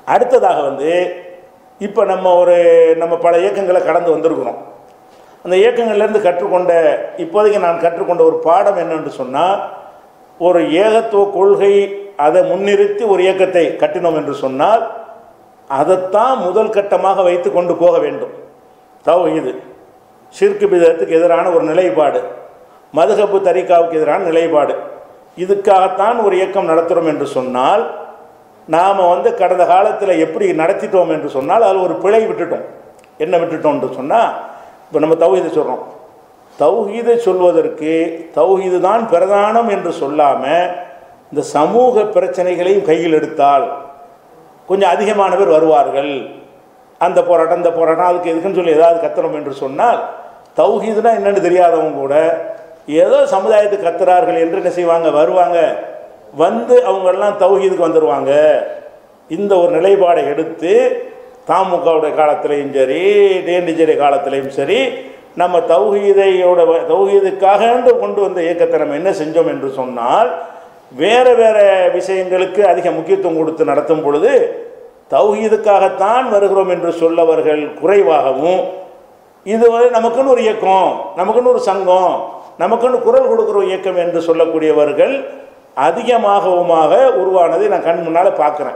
அடுத்ததாக வந்து இப்போ நம்ம ஒரு நம்ம பல இயக்கங்களை கடந்து வந்திருக்கிறோம் அந்த இயக்கங்கள்லேருந்து கற்றுக்கொண்ட இப்போதைக்கு நான் கற்றுக்கொண்ட ஒரு பாடம் என்னன்னு சொன்னால் ஒரு ஏகத்துவ கொள்கை அதை முன்னிறுத்தி ஒரு இயக்கத்தை கட்டினோம் என்று சொன்னால் அதைத்தான் முதல் கட்டமாக வைத்து கொண்டு போக வேண்டும் தௌஹீது ஷிர்கு பிதத்துக்கு எதிரான ஒரு நிலைப்பாடு மதுகப்பு தரிகாவுக்கு எதிரான நிலைப்பாடு இதுக்காகத்தான் ஒரு இயக்கம் நடத்துகிறோம் என்று சொன்னால் நாம் வந்து கடந்த காலத்தில் எப்படி நடத்திட்டோம் என்று சொன்னால் அதில் ஒரு பிழை விட்டுட்டோம் என்ன விட்டுட்டோம் என்று சொன்னால் இப்போ நம்ம தௌஹீதை சொல்கிறோம் தௌஹீதை சொல்வதற்கு தௌஹீது தான் பிரதானம் என்று சொல்லாமல் இந்த சமூக பிரச்சனைகளையும் கையில் எடுத்தால் கொஞ்சம் அதிகமான பேர் வருவார்கள் அந்த போராட்டம் இந்த போராட்டம் அதுக்கு எதுக்குன்னு சொல்லி ஏதாவது கத்துறோம் என்று சொன்னால் தௌஹீதுனா என்னன்னு தெரியாதவங்க கூட ஏதோ சமுதாயத்துக்கு கத்துறார்கள் என்று என்ன செய்வாங்க வருவாங்க வந்து அவங்கெல்லாம் தௌஹீதுக்கு வந்துடுவாங்க இந்த ஒரு நிலைப்பாடை எடுத்து தாமுகவுடைய காலத்திலையும் சரி டிஎன்டிஜே காலத்திலையும் சரி நம்ம தௌஹீதையோட தௌஹீதுக்காக கொண்டு வந்த இயக்கத்தை நம்ம என்ன செஞ்சோம் என்று சொன்னால் வேறு வேறு விஷயங்களுக்கு அதிக முக்கியத்துவம் கொடுத்து நடத்தும் பொழுது தௌஹீதுக்காகத்தான் வருகிறோம் என்று சொல்லவர்கள் குறைவாகவும் இது வந்து நமக்குன்னு ஒரு இயக்கம் நமக்குன்னு ஒரு சங்கம் நமக்குன்னு குரல் கொடுக்குற ஒரு இயக்கம் என்று சொல்லக்கூடியவர்கள் அதிகமாகவுமாக உருவானதை நான் கண் முன்னால் பார்க்குறேன்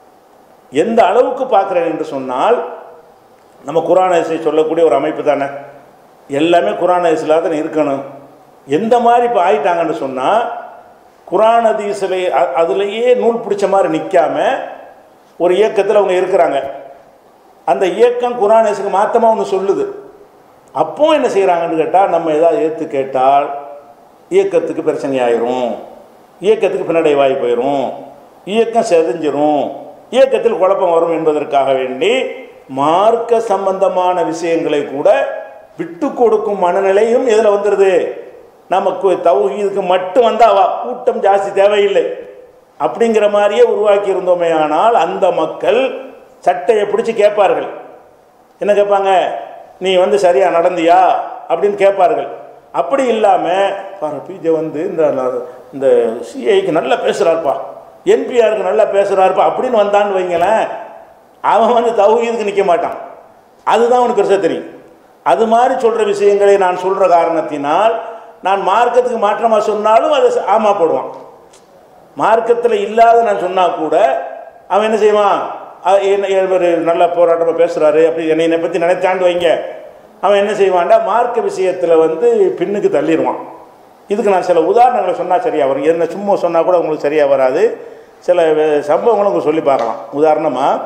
எந்த அளவுக்கு பார்க்குறேன் என்று சொன்னால் நம்ம குரான் ஹதீஸை சொல்லக்கூடிய ஒரு அமைப்பு தானே எல்லாமே குரான் ஹதீஸில் தான் இருக்கணும் எந்த மாதிரி இப்போ ஆயிட்டாங்கன்னு சொன்னால் குரான் ஹதீஸில் அதுலேயே நூல் பிடிச்ச மாதிரி நிற்காம ஒரு இயக்கத்தில் அவங்க இருக்கிறாங்க அந்த இயக்கம் குரான் ஹதீஸுக்கு மாற்றமாக ஒன்று சொல்லுது அப்போ என்ன செய்கிறாங்கன்னு கேட்டால் நம்ம ஏதாவது ஏற்று கேட்டால் இயக்கத்துக்கு பிரச்சனை ஆயிரும் இயக்கத்துக்கு பின்னடைவாகி போயிடும் இயக்கம் செதஞ்சிரும் இயக்கத்தில் குழப்பம் வரும் என்பதற்காக வேண்டி மார்க்க சம்பந்தமான விஷயங்களை கூட விட்டு கொடுக்கும் மனநிலையும் இதில் வந்துடுது நமக்கு தௌஹீதுக்கு மட்டும் வந்தாவா கூட்டம் ஜாஸ்தி தேவையில்லை அப்படிங்கிற மாதிரியே உருவாக்கி இருந்தோமே ஆனால் அந்த மக்கள் சட்டையை பிடிச்சி கேட்பார்கள் என்ன கேட்பாங்க நீ வந்து சரியா நடந்தியா அப்படின்னு கேட்பார்கள் அப்படி இல்லாமல் பாரு பிஜே வந்து இந்த இந்த சிஐக்கு நல்லா பேசுகிறாருப்பா என்பிஆருக்கு நல்லா பேசுகிறாருப்பா அப்படின்னு வந்தான்னு வைங்களேன் அவன் வந்து தௌஹீதுக்கு நிற்க மாட்டான் அதுதான் அவனுக்கு பெருசாக தெரியும் அது மாதிரி சொல்கிற விஷயங்களை நான் சொல்கிற காரணத்தினால் நான் மார்க்கத்துக்கு மாற்றமாக சொன்னாலும் அதை ஆமா போடுவான் மார்க்கத்தில் இல்லாத நான் சொன்னால் கூட அவன் என்ன செய்வான் அ- என்ன இவர் நல்ல போராட்டமாக பேசுகிறாரு அப்படி என்னை என்னை பற்றி நினைச்சாண்டு வைங்க அவன் என்ன செய்வான்டா மார்க்க விஷயத்தில் வந்து பின்னுக்கு தள்ளிடுவான் இதுக்கு நான் சில உதாரணங்களை சொன்னால் சரியாக வரும் என்ன சும்மா சொன்னால் கூட உங்களுக்கு சரியாக வராது சில வே- சம்பவங்களும் உங்களுக்கு சொல்லி பார்க்கலாம் உதாரணமாக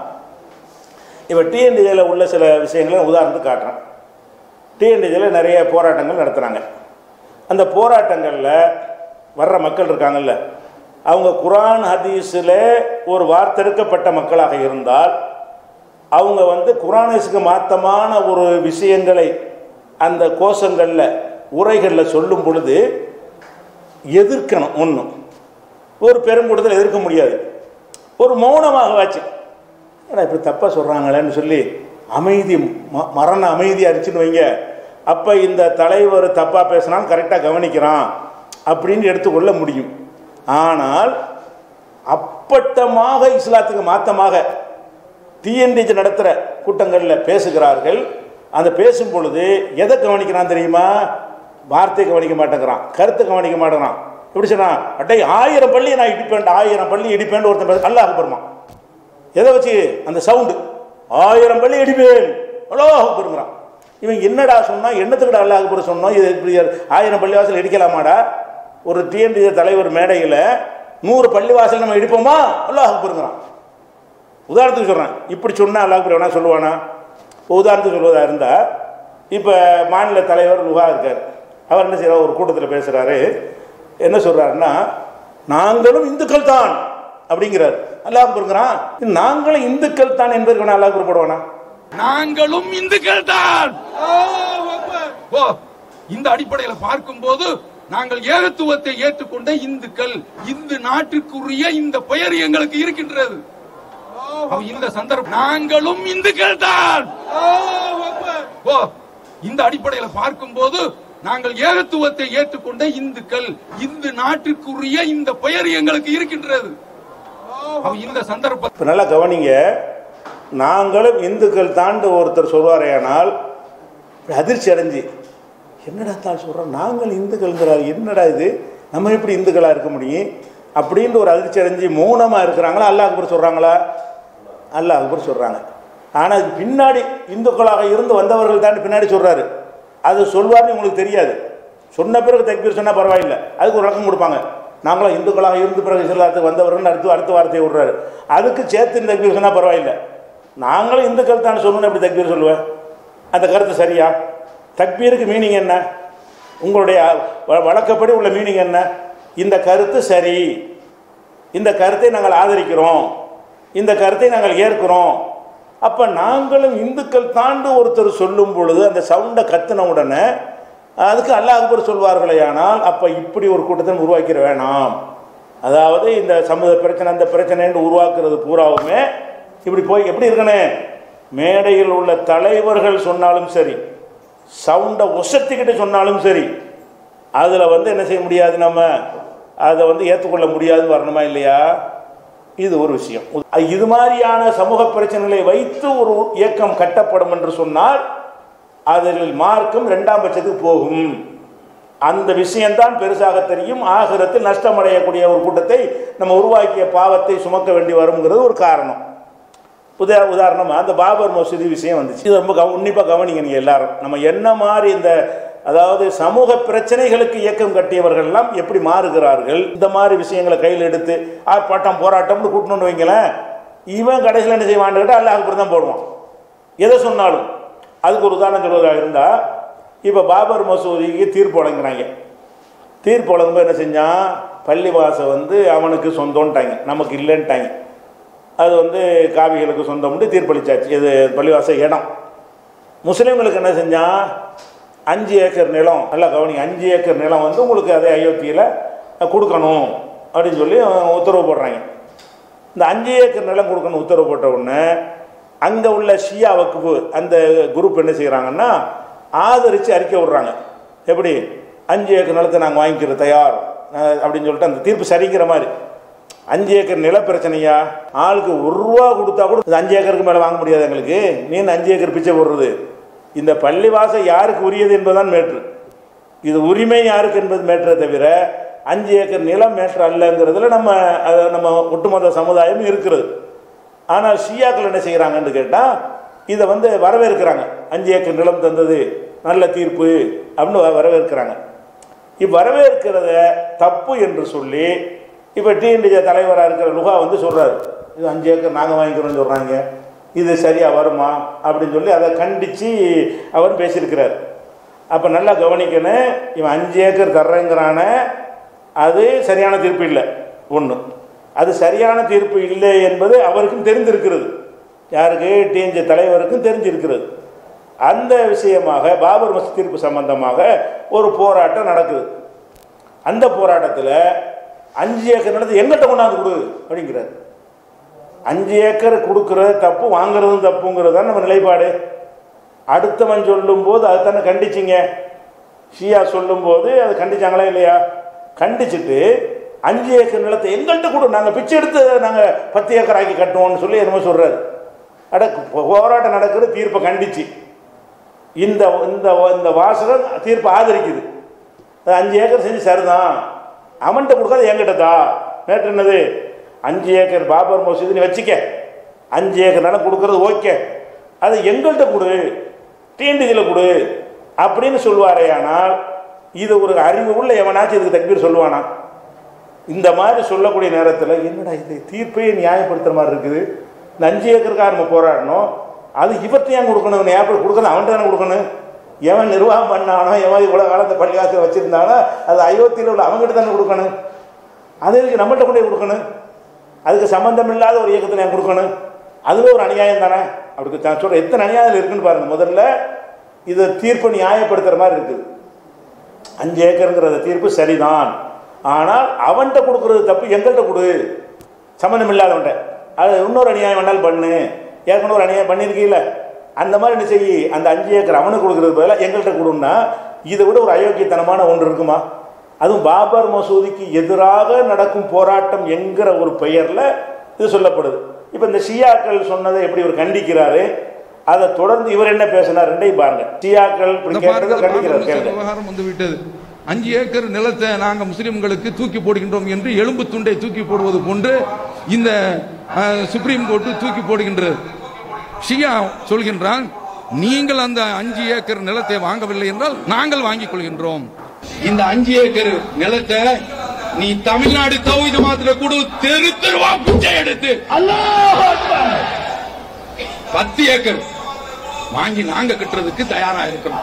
இப்போ டிஎன்டிஜியில் உள்ள சில விஷயங்களை உதாரணத்துக்கு காட்டுறேன் டிஎன்டிஜியில் நிறைய போராட்டங்கள் நடத்துகிறாங்க அந்த போராட்டங்களில் வர்ற மக்கள் இருக்காங்கல்ல அவங்க குரான் ஹதீஸில் ஒரு வார்த்தெடுக்கப்பட்ட மக்களாக இருந்தால் அவங்க வந்து குரானேஸுக்கு மாத்தமான ஒரு விஷயங்களை அந்த கோஷங்களில் உரைகளில் சொல்லும் பொழுது எதிர்க்கணும் ஒன்றும் ஒரு பெருங்கூட்டத்தில் எதிர்க்க முடியாது ஒரு மௌனமாக வாச்சு ஏன்னா இப்படி தப்பாக சொல்கிறாங்களேன்னு சொல்லி அமைதி ம- மரண அமைதி அரிச்சுன்னு வைங்க அப்போ இந்த தலைவர் தப்பாக பேசினாலும் கரெக்டாக கவனிக்கிறான் அப்படின்னு எடுத்துக்கொள்ள முடியும் ஆனால் அப்பட்டமாக இஸ்லாத்துக்கு மாத்தமாக டிஎன்டிஜி நடத்துகிற கூட்டங்களில் பேசுகிறார்கள் அந்த பேசும் பொழுது எதை கவனிக்கிறான் தெரியுமா வார்த்தை கவனிக்க மாட்டேங்கிறான் கருத்தை கவனிக்க மாட்டேங்கிறான் எப்படி சொன்னான் அட்டை ஆயிரம் பள்ளியை நான் இடிப்பேன் ஆயிரம் பள்ளி இடிப்பேன் ஒருத்தன் பேச அல்லாஹ் பெருமா எதை வச்சு அந்த சவுண்டு ஆயிரம் பள்ளி இடிப்பேன் அல்லாஹ் பெருங்கிறான் இவன் என்னடா சொன்னா என்னத்துக்குடா அல்லாஹ் அக்பர் சொன்னோம் இது இப்படி ஆயிரம் பள்ளிவாசல் இடிக்கலாமாடா ஒரு டிஎன்டி தலைவர் மேடையில் நூறு பள்ளிவாசல் நம்ம இடிப்போமா அல்லாஹ் அக்பருங்கிறான் உதாரணத்துக்கு சொல்கிறேன் இப்படி சொன்னால் அல்லாஹ் அக்பர் வேணா சொல்லுவானா இப்போ உதாரணத்துக்கு சொல்வதா இருந்தால் இப்போ மாநில தலைவர் லுகா இருக்கார் அவர் என்ன செய்யறார் ஒரு கூட்டத்தில் பேசுகிறாரு என்ன சொல்கிறாருன்னா நாங்களும் இந்துக்கள் தான் அப்படிங்கிறார் அல்லாஹ் அக்பருங்கிறான் நாங்களும் இந்துக்கள் தான் என்பதற்கு வேணா அல்லாஹ் அக்பர் போடுவானா நாங்களும் இந்துக்கள் தான் ஓ இந்த அடிப்படையில பார்க்கும்போது நாங்கள் ஏகத்துவத்தை ஏற்றுக்கொண்ட இந்துக்கள் இந்து நாட்டுக்குரிய இந்த பெயர் எங்களுக்கு இருக்கின்றது அப்ப இந்த சந்தர்ப்பம் நாங்களும் இந்துக்கள் தான் ஓ இந்த அடிப்படையில பார்க்கும்போது நாங்கள் ஏகத்துவத்தை ஏற்றுக்கொண்ட இந்துக்கள் இந்து நாட்டுக்குரிய இந்த பெயர் எங்களுக்கு இருக்கின்றது அப்ப இந்த சந்தர்ப்பம் இப்போ நல்லா கவனிங்க நாங்களும் இந்துக்கள் தாண்டு ஒருத்தர் சொல்வாரேயானால் அதிர்ச்சி அடைஞ்சு என்னடா தான் சொல்கிறோம் நாங்கள் இந்துக்கள்ங்கிறார் என்னடா இது நம்ம எப்படி இந்துக்களாக இருக்க முடியும் அப்படின்ட்டு ஒரு அதிர்ச்சி அடைஞ்சு மௌனமாக இருக்கிறாங்களா அல்லாஹ் அக்பர் சொல்கிறாங்களா அல்லாஹ் அக்பர் சொல்கிறாங்க ஆனால் இது பின்னாடி இந்துக்களாக இருந்து வந்தவர்கள் தாண்டி பின்னாடி சொல்கிறாரு அது சொல்வார்னு உங்களுக்கு தெரியாது சொன்ன பிறகு தக்பீர் சொன்னால் பரவாயில்லை அதுக்கு ஒரு விளக்கம் கொடுப்பாங்க நாங்களும் இந்துக்களாக இருந்து பிறகு இஸ்லாத்துக்கு வந்தவர்கள் அடுத்து அடுத்த வார்த்தையை விடுறாரு அதுக்கு சேர்த்து இந்த தக்பீர் சொன்னால் பரவாயில்லை நாங்களும் இந்துக்கள் தான் சொல்லணும் எப்படி தக்பீர் சொல்லுவேன் அந்த கருத்து சரியா தக்பீருக்கு மீனிங் என்ன உங்களுடைய வ- வழக்கப்படி உள்ள மீனிங் என்ன இந்த கருத்து சரி இந்த கருத்தை நாங்கள் ஆதரிக்கிறோம் இந்த கருத்தை நாங்கள் ஏற்கிறோம் அப்போ நாங்களும் இந்துக்கள் தாண்டு ஒருத்தர் சொல்லும் பொழுது அந்த சவுண்டை கத்தின உடனே அதுக்கு அல்லாஹ் அக்பர் சொல்வார்களே ஆனால் அப்போ இப்படி ஒரு கூட்டத்தை உருவாக்கிட வேணாம் அதாவது இந்த சமூக பிரச்சனை அந்த பிரச்சனைன்னு உருவாக்குறது பூராவுமே இப்படி போய் எப்படி இருக்கணும் மேடையில் உள்ள தலைவர்கள் சொன்னாலும் சரி சவுண்டை ஒசத்திக்கிட்டு சொன்னாலும் சரி அதில் வந்து என்ன செய்ய முடியாது நம்ம அதை வந்து ஏற்றுக்கொள்ள முடியாது வரணுமா இல்லையா இது ஒரு விஷயம் இது மாதிரியான சமூக பிரச்சனைகளை வைத்து ஒரு இயக்கம் கட்டப்படும் என்று சொன்னால் அதில் மார்க்கம் ரெண்டாம் பட்சத்துக்கு போகும் அந்த விஷயம்தான் பெருசாக தெரியும் ஆகிரத்தில் நஷ்டமடையக்கூடிய ஒரு கூட்டத்தை நம்ம உருவாக்கிய பாவத்தை சுமக்க வேண்டி வருங்கிறது ஒரு காரணம் உதா உதாரணமாக அந்த பாபர் மசூதி விஷயம் வந்துச்சு இது ரொம்ப கவ உன்னிப்பாக கவனிங்க நீங்கள் எல்லாரும் நம்ம என்ன மாதிரி இந்த அதாவது சமூக பிரச்சனைகளுக்கு இயக்கம் கட்டியவர்கள்லாம் எப்படி மாறுகிறார்கள் இந்த மாதிரி விஷயங்களை கையில் எடுத்து ஆர்ப்பாட்டம் போராட்டம்னு கூட்டணும்னு வைங்களேன் இவன் கடைசியில் என்ன செய்வான்னு கேட்டால் அல்லாஹ் அக்பர் தான் போடுவான் எதை சொன்னாலும் அதுக்கு ஒரு உதாரணம் சொல்வதாக இருந்தால் இப்போ பாபர் மசூதிக்கு தீர்ப்பு வழங்குறாங்க தீர்ப்பு வழங்கும்போது என்ன செஞ்சான் பள்ளிவாசல் வந்து அவனுக்கு சொந்தம்ட்டாங்க நமக்கு இல்லைன்ட்டாங்க அது வந்து காவிகளுக்கு சொந்தம்னு தீர்ப்பளிச்சாச்சு இது பள்ளிவாச இடம் முஸ்லீம்களுக்கு என்ன செஞ்சான் அஞ்சு ஏக்கர் நிலம் நல்லா கவனிங்க அஞ்சு ஏக்கர் நிலம் வந்து உங்களுக்கு அதே அயோத்தியில் கொடுக்கணும் அப்படின்னு சொல்லி உத்தரவு போடுறாங்க இந்த அஞ்சு ஏக்கர் நிலம் கொடுக்கணும் உத்தரவு போட்ட உடனே அங்கே உள்ள ஷியா வக்குப்பு அந்த குரூப் என்ன செய்கிறாங்கன்னா ஆதரித்து அறிக்கை விடுறாங்க எப்படி அஞ்சு ஏக்கர் நிலத்தை நாங்கள் வாங்கிக்கிற தயார் அஹ் அப்படின்னு சொல்லிட்டு அந்த தீர்ப்பு சரிங்கிற மாதிரி அஞ்சு ஏக்கர் நில பிரச்சனையா ஆளுக்கு ஒரு ரூபா கொடுத்தா கூட இது அஞ்சு ஏக்கருக்கு மேலே வாங்க முடியாது எங்களுக்கு நீ அஞ்சு ஏக்கர் பிச்சை போடுறது இந்த பள்ளிவாசல் யாருக்கு உரியது என்பதுதான் மேட்ரு இது உரிமை யாருக்கு என்பது மேட்டரை தவிர அஞ்சு ஏக்கர் நிலம் மேட்ரு அல்லங்கிறதுல நம்ம அது நம்ம ஒட்டுமொத்த சமுதாயம் இருக்கிறது ஆனால் ஷியாக்கள் என்ன செய்கிறாங்கன்னு கேட்டால் இதை வந்து வரவேற்கிறாங்க அஞ்சு ஏக்கர் நிலம் தந்தது நல்ல தீர்ப்பு அப்படின்னு வ- வரவேற்கிறாங்க இவ்வரவேற்கிறத தப்பு என்று சொல்லி இப்போ டிஎன்டிஜே தலைவராக இருக்கிற லுகா வந்து சொல்கிறாரு இது அஞ்சு ஏக்கர் நாங்கள் வாங்கிக்கிறோம்னு சொல்கிறாங்க இது சரியாக வருமா அப்படின்னு சொல்லி அதை கண்டித்து அவர் பேசியிருக்கிறார் அப்போ நல்லா கவனிக்கணும் இவன் அஞ்சு ஏக்கர் தர்றேங்கிறான அது சரியான தீர்ப்பு இல்லை ஒன்று அது சரியான தீர்ப்பு இல்லை என்பது அவருக்கும் தெரிந்திருக்கிறது யாருக்கு டிஎன்ஜே தலைவருக்கும் தெரிஞ்சிருக்கிறது அந்த விஷயமாக பாபர் மசூத் தீர்ப்பு சம்பந்தமாக ஒரு போராட்டம் நடக்குது அந்த போராட்டத்தில் அஞ்சு ஏக்கர் நிலத்தை எங்கிட்ட கொண்டாந்து கொடு அப்படிங்கிறார் அஞ்சு ஏக்கர் கொடுக்கறது தப்பு வாங்குறதும் தப்புங்கிறது தான் நம்ம நிலைப்பாடு அடுத்தவன் சொல்லும்போது அதை தானே கண்டிச்சிங்க ஷியா சொல்லும்போது அது கண்டிச்சாங்களா இல்லையா கண்டிச்சுட்டு அஞ்சு ஏக்கர் நிலத்தை எங்கள்கிட்ட கொடு நாங்கள் பிச்சை எடுத்து நாங்கள் பத்து ஏக்கர் ஆக்கி கட்டுவோம்னு சொல்லி என்னமோ சொல்கிறாரு அட போராட்டம் நடக்கிறது தீர்ப்பை கண்டிச்சு இந்த இந்த இந்த வாசகன் தீர்ப்பை ஆதரிக்குது அது அஞ்சு ஏக்கர் செஞ்சு சரிதான் அவன்கிட்ட கொடுக்காது என்கிட்ட தான் நேற்று என்னது அஞ்சு ஏக்கர் பாபர் மசூதி நீ வச்சுக்க அஞ்சு ஏக்கர் நிலம் கொடுக்கறது ஓகே அது எங்கள்கிட்ட கொடு டிஎன்டிஜியில் கொடு அப்படின்னு சொல்லுவாரே ஆனால் இது ஒரு அறிவு உள்ள எவனாச்சும் இதுக்கு தக்பீர் சொல்லுவானா இந்த மாதிரி சொல்லக்கூடிய நேரத்தில் என்னடா இது தீர்ப்பையே நியாயப்படுத்துற மாதிரி இருக்குது இந்த அஞ்சு ஏக்கருக்காக நம்ம போராடணும் அது இவர்கிட்ட ஏன் கொடுக்கணும் ஞாபகம் கொடுக்கணும் அவன்கிட்ட தானே கொடுக்கணும் எவன் நிர்வாகம் பண்ணானோ எவன் இவ்வளோ காலத்தை பள்ளிவாசல் வச்சுருந்தானோ அது அயோத்தியில் உள்ள அவங்ககிட்ட தானே கொடுக்கணும் அது எதுக்கு நம்மகிட்ட கொண்டு போய் கொடுக்கணும் அதுக்கு சம்பந்தம் இல்லாத ஒரு இயக்கத்தில் ஏன் கொடுக்கணும் அதுவே ஒரு அநியாயம் தானே அப்படி நான் சொல்கிறேன் எத்தனை அநியாயம் இருக்குன்னு பாருங்கள் முதல்ல இதை தீர்ப்பை நியாயப்படுத்துகிற மாதிரி இருக்குது அஞ்சு ஏக்கருங்கிற தீர்ப்பு சரிதான் ஆனால் அவன்கிட்ட கொடுக்கறது தப்பு எங்கள்கிட்ட கொடு சம்மந்தம் இல்லாதவன்ட்ட அது இன்னொரு அநியாயம் வேணாலும் பண்ணு ஏற்கனவே ஒரு அநியாயம் பண்ணியிருக்கீல்ல அந்த மாதிரி என்ன செய்யி அந்த அஞ்சு ஏக்கர் அவனுக்கு கொடுக்கறது பதிலாக எங்கள்கிட்ட கொடுன்னா இதை விட ஒரு அயோக்கியத்தனமான ஒன்று இருக்குமா அதுவும் பாபர் மசூதிக்கு எதிராக நடக்கும் போராட்டம் என்கிற ஒரு பெயரில் இது சொல்லப்படுது இப்போ இந்த ஷியாக்கள் சொன்னதை எப்படி இவர் கண்டிக்கிறாரு அதை தொடர்ந்து இவர் என்ன பேசினார் ரெண்டையும் பாருங்க ஷியாக்கள் இப்படி இந்த கேட்டதை பாருங்கள் கண்டிக்கிறார் பாபர் மசூதி கேளுங்க விவகாரம் வந்து விட்டது அஞ்சு ஏக்கர் நிலத்தை நாங்க முஸ்லிம்களுக்கு தூக்கி போடுகின்றோம் என்று எலும்பு துண்டை தூக்கி போடுவது போன்று இந்த அஹ், சுப்ரீம் கோர்ட்டு தூக்கி போடுகின்றது ஷியா சொல்கின்றான் நீங்கள் அந்த அஞ்சு ஏக்கர் நிலத்தை வாங்கவில்லை என்றால் நாங்கள் வாங்கிக் கொள்கின்றோம் இந்த அஞ்சு ஏக்கர் நிலத்தை நீ தமிழ்நாடு தௌஹீத் மாத்திர கொடு தெரு தெருவா பிச்சை எடுத்து பத்து ஏக்கர் வாங்கி நாங்க கட்டுறதுக்கு தயாரா இருக்கிறோம்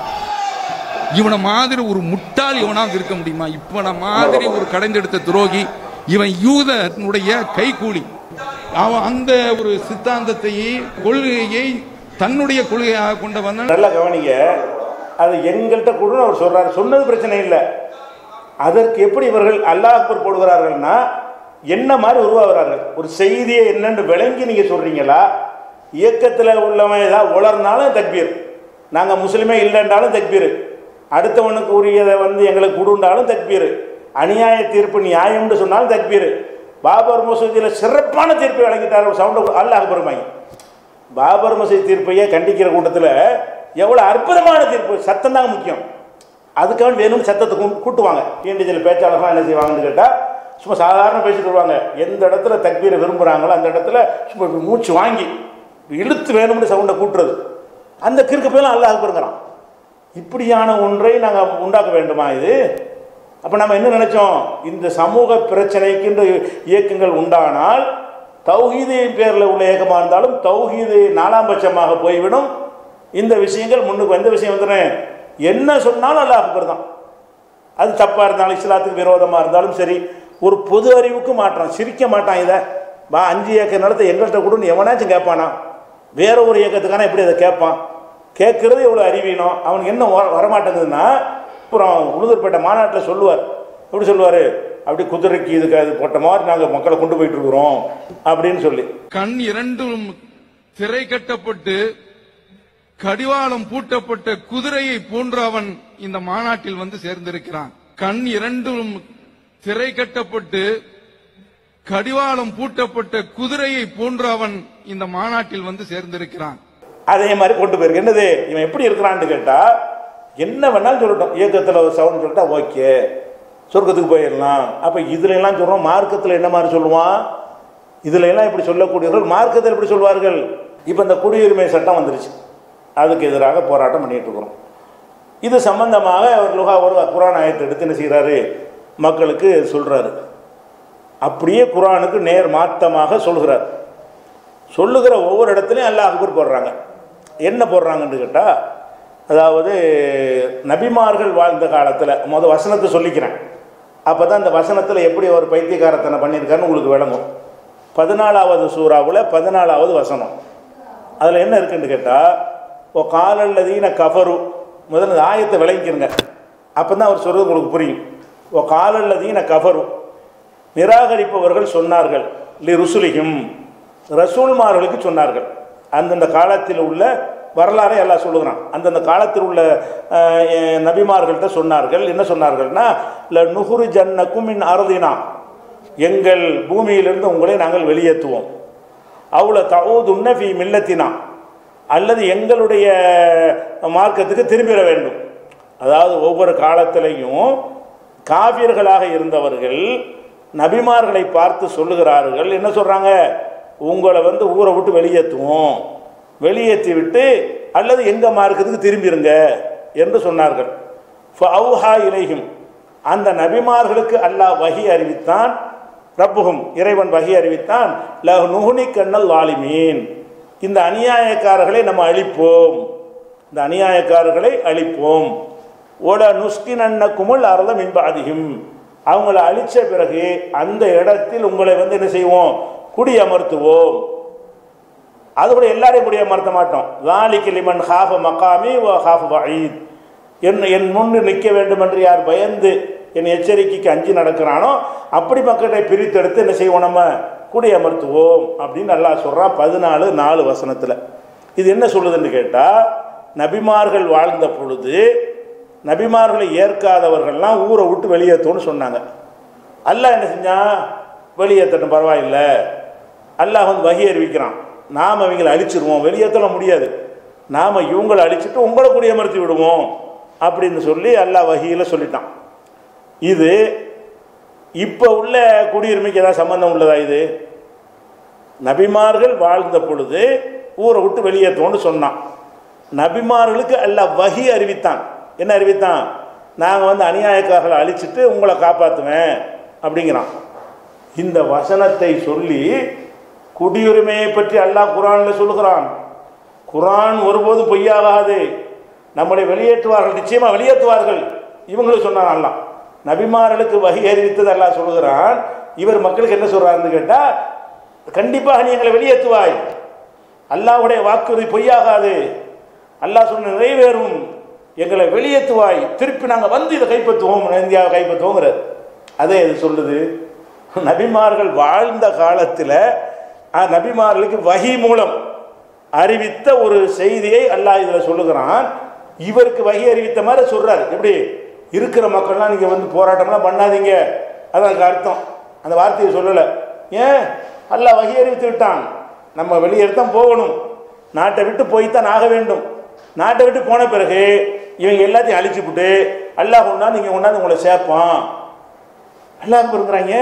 இவனை மாதிரி ஒரு முட்டாள் இவனாக இருக்க முடியுமா இவனை மாதிரி ஒரு கடைந்தெடுத்த துரோகி இவன் யூதனுடைய கைகூலி அவன் அந்த ஒரு சித்தாந்தத்தை கொள்கையை தன்னுடைய கொள்கையாக கொண்டவன் நல்லா கவனிங்க அது எங்கள்கிட்ட கொடுன்னு அவர் சொல்றாரு சொன்னது பிரச்சனை இல்லை அதற்கு எப்படி இவர்கள் அல்லாஹ் அக்பர் போடுகிறார்கள்னா என்ன மாதிரி உருவாகிறார்கள் ஒரு செய்தியை என்னன்னு விளங்கி நீங்க சொல்றீங்களா இயக்கத்தில் உள்ளவன் ஏதாவது உளர்னாலும் தக்பீர் நாங்கள் முஸ்லீமே இல்லைன்றாலும் தக்பீர் அடுத்தவனுக்கு உரியதை வந்து எங்களுக்கு கொடுண்டாலும் தக்பீர் அநியாய தீர்ப்பு நியாயம்னு சொன்னாலும் தக்பீர் பாபர் மசூதியில் சிறப்பான தீர்ப்பை வழங்கிட்டார் சவுண்ட் அல்லாஹ் அக்பருமாய் பாபர் மசூதி தீர்ப்பையே கண்டிக்கிற கூட்டத்தில் எவ்வளோ அற்புதமான தீர்ப்பு சத்தம் தாங்க முக்கியம் அதுக்காக வேணும்னு சத்தத்தை கூ- கூட்டுவாங்க இண்டிஜுவல் பேச்சாளர்கள் என்ன செய்வாங்கன்னு கேட்டால் சும்மா சாதாரண பேசிட்டு வருவாங்க எந்த இடத்துல தக்பீரை விரும்புகிறாங்களோ அந்த இடத்துல சும்மா இப்படி மூச்சு வாங்கி இழுத்து வேணும்னு சவுண்டை கூட்டுறது அந்த கிறுக்கு பேரும் அல்லாஹ் அக்பருங்கிறான் இப்படியான ஒன்றை நாங்கள் உண்டாக்க வேண்டுமா இது அப்போ நம்ம என்ன நினைச்சோம் இந்த சமூக பிரச்சனைக்குன்ற இயக்கங்கள் உண்டானால் தௌஹீது பேரில் உள்ள இயக்கமாக இருந்தாலும் தௌஹீது நாலாம் பட்சமாக போய்விடும் இந்த விஷயங்கள் முன்னுக்கு எந்த விஷயம் வந்துடுறேன் என்ன சொன்னாலும் அல்லாஹ் அக்பர் தான் அது தப்பாக இருந்தாலும் இஸ்லாத்துக்கு விரோதமாக இருந்தாலும் சரி ஒரு பொது அறிவுக்கு மாற்றான் சிரிக்க மாட்டான் இதை வா அஞ்சு ஏக்கர் நிலத்தை எங்கள்கிட்ட கொடுன்னு எவனாச்சும் கேட்பானா வேற ஒரு இயக்கத்துக்கான எப்படி அதை கேட்பான் கேட்கறது எவ்வளோ அறிவீனம் அவனுக்கு என்ன வர வரமாட்டேங்குதுன்னா அப்புறம் உளுதூர்பேட்டை மாநாட்டில் சொல்லுவார் எப்படி சொல்லுவார் அப்படி குதிரைக்கு இதுக்கு அது போட்ட மாதிரி நாங்கள் மக்களை கொண்டு போயிட்டு இருக்கிறோம் அப்படின்னு சொல்லி கண் இரண்டும் திரை கட்டப்பட்டு கடிவாளம் பூட்டப்பட்ட குதிரையை போன்று அவன் இந்த மாநாட்டில் வந்து சேர்ந்திருக்கிறான் கண் இரண்டும் திரை கட்டப்பட்டு கடிவாளம் பூட்டப்பட்ட குதிரையை போன்று அவன் இந்த மாநாட்டில் வந்து சேர்ந்திருக்கிறான் அதே மாதிரி கொண்டு போயிருக்கு என்னது இவன் எப்படி இருக்கிறான்னு கேட்டா என்ன வேணாலும் சொல்லட்டும் இயக்கத்தில் ஒரு சவுண்ட் சொல்லிட்டா ஓகே சொர்க்கத்துக்கு போயிடலாம் அப்போ இதுல எல்லாம் சொல்றோம் மார்க்கத்தில் என்ன மாதிரி சொல்லுவான் இதுல எல்லாம் இப்படி சொல்லக்கூடியவர்கள் மார்க்கத்தில் எப்படி சொல்வார்கள் இப்போ இந்த குடியுரிமை சட்டம் வந்துருச்சு அதுக்கு எதிராக போராட்டம் பண்ணிட்டு இருக்கிறோம் இது சம்பந்தமாக அவர் லுகா ஒரு குரான் ஆயத்தை எடுத்து என்ன செய்கிறாரு மக்களுக்கு சொல்றாரு அப்படியே குரானுக்கு நேர் மாத்தமாக சொல்கிறார் சொல்லுகிற ஒவ்வொரு இடத்துலையும் அல்லாஹ் அக்பர் போடுறாங்க என்ன போடுறாங்கன்னு கேட்டால் அதாவது நபிமார்கள் வாழ்ந்த காலத்தில் முத வசனத்தை சொல்லிக்கிறேன் அப்போ தான் இந்த வசனத்தில் எப்படி ஒரு பைத்தியக்காரத்தனை பண்ணியிருக்காருன்னு உங்களுக்கு விளங்கும் பதினாலாவது சூறாவில் பதினாலாவது வசனம் அதில் என்ன இருக்குன்னு கேட்டால் ஓ காலல்லதீன கஃபரு முதல்ல இந்த ஆயத்தை விளங்கிக்கிறங்க அப்போ தான் அவர் சொல்கிறது உங்களுக்கு புரியும் ஓ காலல்லதீன கஃபரு நிராகரிப்பவர்கள் சொன்னார்கள் லி ருசுலிகும் ரசூல்மார்களுக்கு சொன்னார்கள் அந்தந்த காலத்தில் உள்ள வரலாறை எல்லாம் சொல்லுகிறான் அந்தந்த காலத்தில் உள்ள அஹ், எ- நபிமார்கள்ட்ட சொன்னார்கள் என்ன சொன்னார்கள்னா ல நுகுரு ஜன்னக்கும் மின் அறுதினா எங்கள் பூமியிலிருந்து உங்களை நாங்கள் வெளியேற்றுவோம் அவ்வளோ தவுதுன்ன ஃபி மில்லத்தினா அல்லது எங்களுடைய மார்க்கத்துக்கு திரும்பிட வேண்டும் அதாவது ஒவ்வொரு காலத்திலையும் காவியர்களாக இருந்தவர்கள் நபிமார்களை பார்த்து சொல்லுகிறார்கள் என்ன சொல்றாங்க உங்களை வந்து ஊரை விட்டு வெளியேற்றுவோம் வெளியேற்றி விட்டு அல்லது எங்க மார்க்கத்துக்கு திரும்பிருங்க என்று சொன்னார்கள் ஃபஅவ்ஹா இலைஹிம் அந்த நபிமார்களுக்கு அல்லாஹ் வஹி அறிவித்தான் ரப்புகும் இறைவன் வகி அறிவித்தான் ல நுகுனி கண்ணல் வாலிமீன் இந்த அநியாயக்காரர்களை நம்ம அழிப்போம் இந்த அநியாயக்காரர்களை அழிப்போம் ஓட நுஸ்கின் அன்னக்குமுள் அறத மின்பாதிகும் அவங்கள அழிச்ச பிறகு அந்த இடத்தில் உங்களை வந்து என்ன செய்வோம் குடியமர்த்துவோம் அது கூட எல்லாரையும் குடியமர்த்த மாட்டோம் லாலிக்கு லிமன் ஹாஃப மகாமி ஓ ஹாஃப வயீத் என் என் முன்னு நிற்க வேண்டும் என்று யார் பயந்து என் எச்சரிக்கைக்கு அஞ்சு நடக்கிறானோ அப்படி மக்களை பிரித்தெடுத்து என்ன செய்வோம் நம்ம குடியமர்த்துவோம் அப்படின்னு நல்லா சொல்கிறான் பதினாலு நாலு வசனத்தில் இது என்ன சொல்லுதுன்னு கேட்டால் நபிமார்கள் வாழ்ந்த பொழுது நபிமார்களை ஏற்காதவர்கள்லாம் ஊரை விட்டு வெளியேற்றோன்னு சொன்னாங்க அல்லாஹ் என்ன செஞ்சான் வெளியேற்றட்டும் பரவாயில்லை அல்லாஹ் வந்து வகி அறிவிக்கிறான் நாம் அவங்களை அழிச்சிருவோம் வெளியேற்றல முடியாது நாம் இவங்களை அழிச்சிட்டு உங்களை குடியமர்த்தி விடுவோம் அப்படின்னு சொல்லி அல்லாஹ் வகியில் சொல்லிட்டான் இது இப்போ உள்ள குடியுரிமைக்கு ஏதாவது சம்பந்தம் உள்ளதா இது நபிமார்கள் வாழ்ந்த பொழுது ஊரை விட்டு வெளியேற்றுவோம்னு சொன்னான் நபிமார்களுக்கு அல்லாஹ் வகி அறிவித்தான் என்ன அறிவித்தான் நாங்கள் வந்து அநியாயக்காரர்களை அழிச்சிட்டு உங்களை காப்பாற்றுவேன் அப்படிங்கிறான் இந்த வசனத்தை சொல்லி குடியுரிமையை பற்றி அல்லாஹ் குரானில் சொல்லுகிறான் குரான் ஒருபோதும் பொய்யாகாது நம்மளை வெளியேற்றுவார்கள் நிச்சயமா வெளியேற்றுவார்கள் இவங்களும் சொன்னான் அல்லாஹ் நபிமார்களுக்கு வகி அறிவித்தது அல்லாஹ் சொல்லுகிறான் இவர் மக்களுக்கு என்ன சொல்றாருன்னு கேட்டா கண்டிப்பாக நீ எங்களை வெளியேற்றுவாய் அல்லாஹ்வுடைய வாக்குறுதி பொய்யாகாது அல்லாஹ் சொன்ன நிறைவேறும் எங்களை வெளியேற்றுவாய் திருப்பி நாங்கள் வந்து இதை கைப்பற்றுவோம் இந்தியாவை கைப்பற்றுவோங்கிறது அதே இது சொல்லுது நபிமார்கள் வாழ்ந்த காலத்தில் நபிமார்களுக்கு வகி மூலம் அறிவித்த ஒரு செய்தியை அல்லாஹ் இதில் சொல்லுகிறான் இவருக்கு வகி அறிவித்த மாதிரி சொல்றாரு எப்படி இருக்கிற மக்கள்லாம் நீங்கள் வந்து போராட்டம்லாம் பண்ணாதீங்க அதான் அதுக்கு அர்த்தம் அந்த வார்த்தையை சொல்லலை ஏன் அல்லாஹ் வகி அறிவித்து விட்டான் நம்ம வெளியேறத்தான் போகணும் நாட்டை விட்டு போய்த்தான் ஆக வேண்டும் நாட்டை விட்டு போன பிறகு இவங்க எல்லாத்தையும் அழிச்சுப்புட்டு அல்லாஹ் கொண்டாந்து இங்கே கொண்டாந்து உங்களை சேர்ப்பான் அல்லாஹ் இருக்கிறாங்க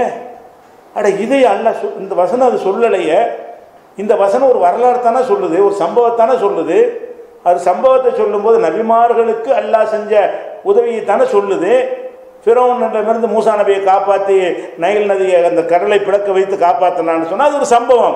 அட இதை அல்லாஹ் சொல் இந்த வசனம் அது சொல்லலையே இந்த வசனம் ஒரு வரலாறு தானே சொல்லுது ஒரு சம்பவத்தானே சொல்லுது அது சம்பவத்தை சொல்லும்போது நபிமார்களுக்கு அல்லாஹ் செஞ்ச உதவியை தானே சொல்லுது ஃபிரோனிடமிருந்து மூசா நபியை காப்பாற்றி நைல் நதியை அந்த கடலை பிளக்க வைத்து காப்பாற்றினான்னு சொன்னால் அது ஒரு சம்பவம்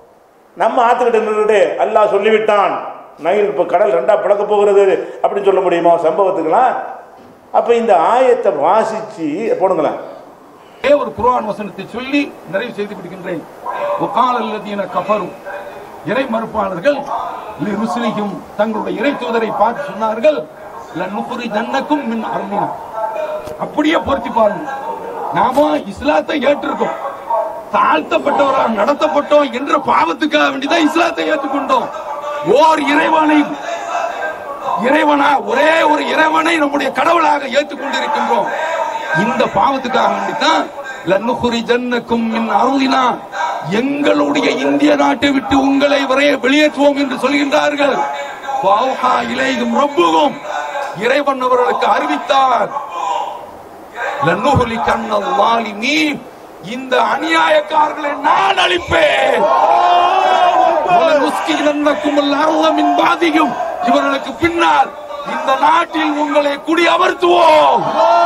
நம்ம ஆத்துக்கிட்ட நின்றுட்டு அல்லாஹ் சொல்லிவிட்டான் நைல் இப்போ கடல் ரெண்டா பிளக்க போகிறது அப்படின்னு சொல்ல முடியுமா சம்பவத்துக்கெல்லாம் அப்போ இந்த ஆயத்தை வாசித்து போடுங்களேன் ஒரே ஒரு குர்ஆன் வசனத்தை சொல்லி நிறைவு செய்து விடுகின்றேன் ஒகால் அல்லதீன கஃபரும் இறை மறுப்பாளர்கள் லி ருசுலிஹிம் தங்களுடைய இறை தூதரை பார்த்து சொன்னார்கள் லன்னுகுரி ஜன்னக்கும் மின் அருளினா அப்படியே பொருத்தி பாருங்க நாம இஸ்லாத்தை ஏற்றிருக்கோம் தாழ்த்தப்பட்டவரால் நடத்தப்பட்டோம் என்ற பாவத்துக்காக வேண்டிதான் இஸ்லாத்தை ஏற்றுக்கொண்டோம் ஓர் இறைவனை இறைவனா ஒரே ஒரு இறைவனை நம்முடைய கடவுளாக ஏற்றுக்கொண்டிருக்கின்றோம் இந்த பாவத்துக்காக வேண்டித்தான் லன்னுகுரி ஜன்னக்கும் மின் அருளினா எங்களுடைய இந்திய நாட்டை விட்டு உங்களை வரைய வெளியேற்றுவோம் என்று சொல்கின்றார்கள் வாஹா இலையும் ரப்புகும் இறைவன் அவர்களுக்கு அறிவித்தார் லன்னுகுலி கண்ணல் வாலிமீன் இந்த அநியாயக்காரர்களை நான் அழிப்பேன் வலனுஸ்கினன்னக்கும் அல்-அர்ض மின் பாதியும் இவர்களுக்கு பின்னால் இந்த நாட்டில் உங்களை குடி அமர்த்துவோம்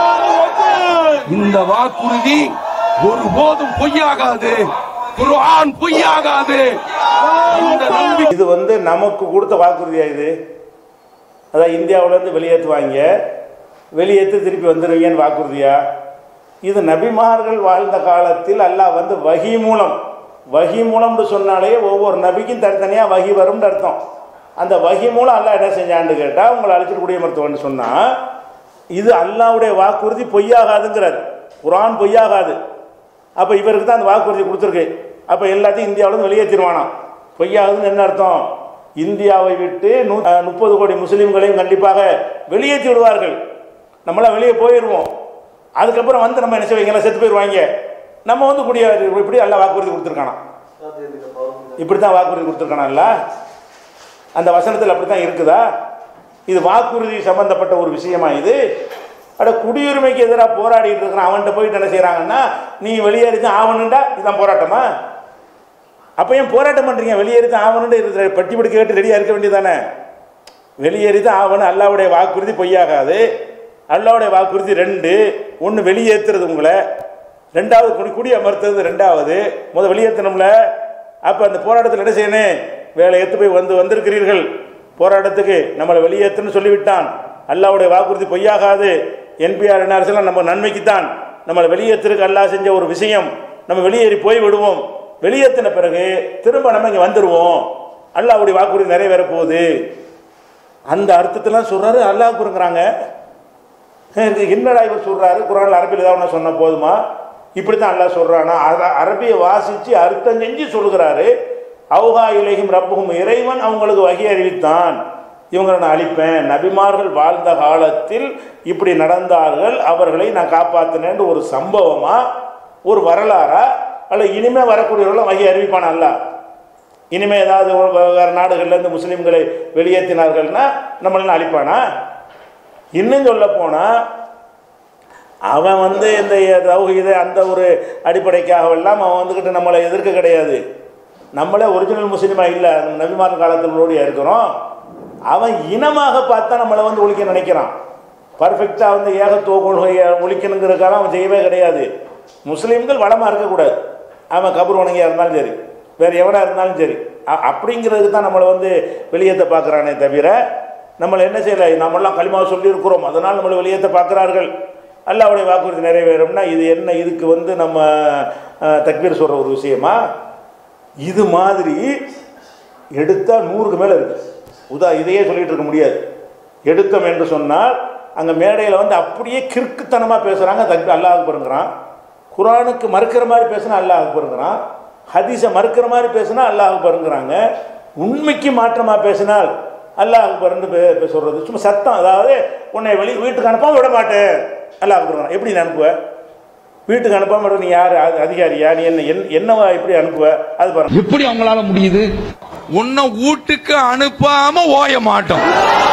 இந்த வாக்குறுதி ஒருபோதும் பொய்யாகாது குர்ஆன் பொய்யாகாது இந்த நம்பிக்கை இது வந்து நமக்கு கொடுத்த வாக்குறுதியா இது அதான் இந்தியாவிலேருந்து வெளியேற்றுவாங்க வெளியேற்றி திருப்பி வந்துடுவீங்கன்னு வாக்குறுதியா இது நபிமார்கள் வாழ்ந்த காலத்தில் அல்லாஹ் வந்து வகி மூலம் வகி மூலம்னு சொன்னாலே ஒவ்வொரு நபிக்கும் தனித்தனியாக வகி வரும்னு அர்த்தம் அந்த வகி மூலம் அல்லாஹ் என்ன செஞ்சான்னு கேட்டால் உங்களை அழைச்சிட்டு குடியமர்த்துவன்னு சொன்னால் இது அல்லாஹ்வுடைய வாக்குறுதி பொய்யாகாதுங்கிறார் குரான் பொய்யாகாது அப்போ இவருக்கு தான் அந்த வாக்குறுதி கொடுத்துருக்கு அப்போ எல்லாத்தையும் இந்தியாவிலேருந்து வெளியேற்றிடுவானாம் பொய்யாகுதுன்னு என்ன அர்த்தம் இந்தியாவை விட்டு நூ முப்பது கோடி முஸ்லீம்களையும் கண்டிப்பாக வெளியேற்றி விடுவார்கள் நம்மளாம் வெளியே போயிடுவோம் அதுக்கப்புறம் வந்து நம்ம என்ன செய்வீங்களா செத்து போயிடுவாங்க நம்ம வந்து குடிய இப்படி எல்லாம் வாக்குறுதி கொடுத்துருக்கானா இப்படி தான் வாக்குறுதி கொடுத்துருக்கானல்ல அந்த வசனத்தில் அப்படி தான் இருக்குதா இது வாக்குறுதி சம்பந்தப்பட்ட ஒரு விஷயமா இது அட குடியுரிமைக்கு எதிராக போராடிட்டு இருக்கிறான் அவன்கிட்ட போயிட்டு என்ன செய்கிறாங்கன்னா நீ வெளியேறி தான் ஆகணுண்டா இதுதான் போராட்டமா அப்போ ஏன் போராட்டம் பண்ணுறீங்க வெளியேறி தான் ஆகணுண்டு இருக்கிற பட்டி படி கேட்டு ரெடியாக இருக்க வேண்டியதானே வெளியேறி தான் ஆகணும் அல்லாவுடைய வாக்குறுதி பொய்யாகாது அல்லாவுடைய வாக்குறுதி ரெண்டு ஒன்று வெளியேற்றுறது உங்களை ரெண்டாவது குடி குடி அமர்த்துறது ரெண்டாவது முதல் வெளியேற்றணும்ல அப்போ அந்த போராட்டத்தில் என்ன செய்யணும் வேலை ஏற்று போய் வந்து வந்திருக்கிறீர்கள் போராட்டத்துக்கு நம்மளை வெளியேற்றுன்னு சொல்லிவிட்டான் அல்லாவுடைய வாக்குறுதி பொய்யாகாது என்பிஆர் என்ஆர்எஸ்லாம் நம்ம நன்மைக்கு தான் நம்மளை வெளியேற்றுறதுக்கு அல்லாஹ் செஞ்ச ஒரு விஷயம் நம்ம வெளியேறி போய் விடுவோம் வெளியேற்றின பிறகு திரும்ப நம்ம இங்கே வந்துடுவோம் அல்லாவுடைய வாக்குறுதி நிறைவேற போகுது அந்த அர்த்தத்தெல்லாம் சொல்றாரு அல்லாஹ் குறுங்கிறாங்க என்னடா இவர் சொல்றாரு குரான் அரபியில் ஏதாவது ஒன்று சொன்ன போதுமா இப்படி தான் அல்லாஹ் சொல்றானா அர- அரபியை வாசிச்சு அர்த்தம் செஞ்சு சொல்லுகிறாரு அவுகா இலகிம் ரப்புகும் இறைவன் அவங்களுக்கு வகை அறிவித்தான் இவங்களை நான் அழிப்பேன் நபிமார்கள் வாழ்ந்த காலத்தில் இப்படி நடந்தார்கள் அவர்களை நான் காப்பாற்றினேன்னு ஒரு சம்பவமா ஒரு வரலாறா அல்ல இனிமே வரக்கூடியவர்களும் வகை அறிவிப்பானா அல்ல இனிமே ஏதாவது ஒரு வேறு நாடுகள்லேருந்து முஸ்லீம்களை வெளியேற்றினார்கள்னா நம்மளெல்லாம் அழிப்பானா இன்னும் சொல்ல போனால் அவன் வந்து இந்த தௌஹீத அந்த ஒரு அடிப்படைக்காக எல்லாம் அவன் வந்துக்கிட்டு நம்மளை எதிர்க்க கிடையாது நம்மளே ஒரிஜினல் முஸ்லீமாக இல்லை நபிமார் காலத்திலோடைய இருக்கிறோம் அவன் இனமாக பார்த்தா நம்மளை வந்து ஒழிக்க நினைக்கிறான் பர்ஃபெக்டாக வந்து ஏகத்துவ கொள்கையை ஒழிக்கணுங்கிறதுக்காக அவன் செய்யவே கிடையாது முஸ்லீம்கள் வளமாக இருக்கக்கூடாது அவன் கபர் வணங்கியாக இருந்தாலும் சரி வேறு எவனாக இருந்தாலும் சரி அ- அப்படிங்கிறதுக்கு தான் நம்மளை வந்து வெளியேற்ற பார்க்குறானே தவிர நம்மளை என்ன செய்யலை நம்மளாம் களிமாவை சொல்லியிருக்கிறோம் அதனால் நம்மளை வெளியேற்ற பார்க்குறார்கள் அல்லாவுடைய வாக்குறுதி நிறைவேறும்னா இது என்ன இதுக்கு வந்து நம்ம அஹ், தக்பீர் சொல்கிற ஒரு விஷயமா இது மாதிரி எடுத்தால் நூறுக்கு மேலே இருக்கு உதா இதையே சொல்லிட்டு இருக்க முடியாது எடுத்தோம் என்று சொன்னால் அங்கே மேடையில் வந்து அப்படியே கிறுக்குத்தனமாக பேசுகிறாங்க தக்பி அல்லாஹ் பெருங்கிறான் குரானுக்கு மறுக்கிற மாதிரி பேசுனா அல்லாஹ் பெருங்கிறான் ஹதீஸை மறுக்கிற மாதிரி பேசுனா அல்லாஹ் பெருங்கிறாங்க உண்மைக்கு மாற்றமாக பேசினால் அல்லாஹ் பருந்து பே சொல்கிறது சும்மா சத்தம் அதாவது உன்னை வெளி வீட்டுக்கு அனுப்பாம விட மாட்டேன் அல்லாஹ் பெருங்கிறான் எப்படி நீ அனுப்புவ வீட்டுக்கு அனுப்பாம விட நீ யார் அ- அதிகாரியா நீ என்ன என்- என்னவா எப்படி அனுப்புவ அது பாருங்க எப்படி அவங்களால முடியுது உன்னை வீட்டுக்கு அனுப்பாம ஓய மாட்டோம்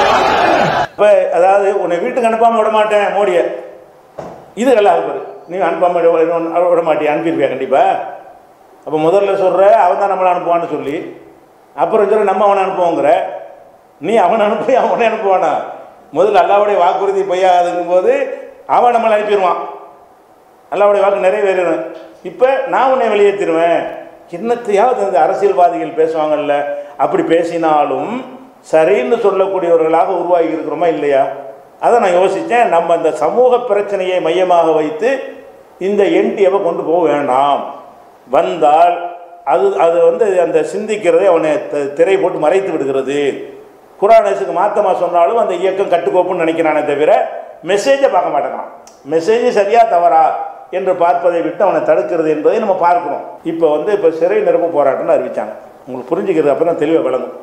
இப்போ அதாவது உன்னை வீட்டுக்கு அனுப்பாம விட மாட்டேன் மோடியை இது நல்லா இருப்பாரு நீ அனுப்பாம விட விட- விட மாட்டியா அனுப்பியிருப்பியா கண்டிப்பா அப்போ முதல்ல சொல்ற அவன் தான் நம்மளை அனுப்புவான்னு சொல்லி அப்புறம் சொல்ற நம்ம அவனை அனுப்புவோங்கிற நீ அவனை அனுப்பி அவனை அனுப்புவானா முதல்ல அல்லாவுடைய வாக்குறுதி பொய்யாதுங்கும் போது அவன் நம்மளை அனுப்பிடுவான் அல்லாவுடைய வாக்கு நிறைவேறணும் இப்போ நான் உன்னை வெளியேற்றிடுவேன் என்னத்தையாவது இந்த அரசியல்வாதிகள் பேசுவாங்கல்ல அப்படி பேசினாலும் சரின்னு சொல்லக்கூடியவர்களாக உருவாகி இருக்கிறோமா இல்லையா அதை நான் யோசித்தேன் நம்ம இந்த சமூக பிரச்சனையை மையமாக வைத்து இந்த என்டிஏவை கொண்டு போக வேண்டாம் வந்தால் அது அது வந்து அந்த சிந்திக்கிறதை அவனை த- திரை போட்டு மறைத்து விடுகிறது குரானேசுக்கு மாத்தமாக சொன்னாலும் அந்த இயக்கம் கட்டுக்கோப்புன்னு நினைக்கிறானே தவிர மெசேஜை பார்க்க மாட்டேங்கிறான் மெசேஜ் சரியா தவறா என்று பார்ப்பதை விட்டு அவனை தடுக்கிறது என்பதை நம்ம பார்க்கிறோம் இப்போ வந்து இப்போ சிறை நிரப்பு போராட்டம்னு அறிவிச்சாங்க உங்களுக்கு புரிஞ்சுக்கிறது அப்போ தான் தெளிவாக விளங்கும்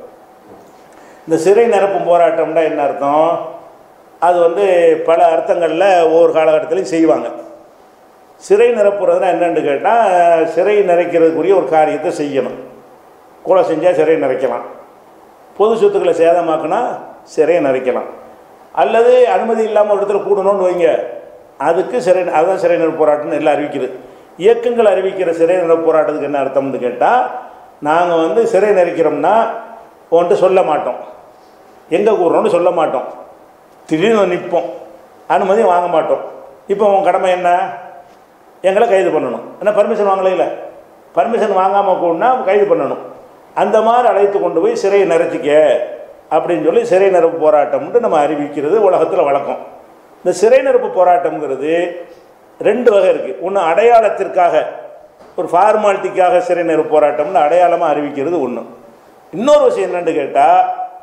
இந்த சிறை நிரப்பும் போராட்டம்னா என்ன அர்த்தம் அது வந்து பல அர்த்தங்களில் ஒவ்வொரு காலகட்டத்திலையும் செய்வாங்க சிறை நிரப்புறதுனா என்னன்னு கேட்டால் சிறை நிறைக்கிறதுக்குரிய ஒரு காரியத்தை செய்யணும் கொலை செஞ்சால் சிறை நிறைக்கலாம் பொது சொத்துக்களை சேதமாக்குனா சிறையை நிறைக்கலாம் அல்லது அனுமதி இல்லாமல் ஒரு இடத்துல கூடணும்னு வைங்க அதுக்கு சிறை அதுதான் சிறை நிரப்பு போராட்டம்னு எல்லாம் அறிவிக்குது இயக்கங்கள் அறிவிக்கிற சிறை நிரப்பு போராட்டத்துக்கு என்ன அர்த்தம்னு கேட்டால் நாங்கள் வந்து சிறை நிறைக்கிறோம்னா உன்ட்டு சொல்ல மாட்டோம் எங்கே கூடுறோம்னு சொல்ல மாட்டோம் திடீர்னு நிற்போம் அனுமதி வாங்க மாட்டோம் இப்போ உன் கடமை என்ன எங்களை கைது பண்ணணும் என்ன பர்மிஷன் வாங்கல இல்லை பர்மிஷன் வாங்காமல் கூடனா கைது பண்ணணும் அந்த மாதிரி அழைத்து கொண்டு போய் சிறையை நிறைச்சிக்க அப்படின்னு சொல்லி சிறை நிரப்பு போராட்டம்னு நம்ம அறிவிக்கிறது உலகத்தில் வழக்கம் இந்த சிறை நிரப்பு போராட்டம்ங்கிறது ரெண்டு வகை இருக்குது ஒன்று அடையாளத்திற்காக ஒரு ஃபார்மாலிட்டிக்காக சிறை நிரப்பு போராட்டம்னு அடையாளமாக அறிவிக்கிறது ஒன்று இன்னொரு விஷயம் என்னன்னு கேட்டால்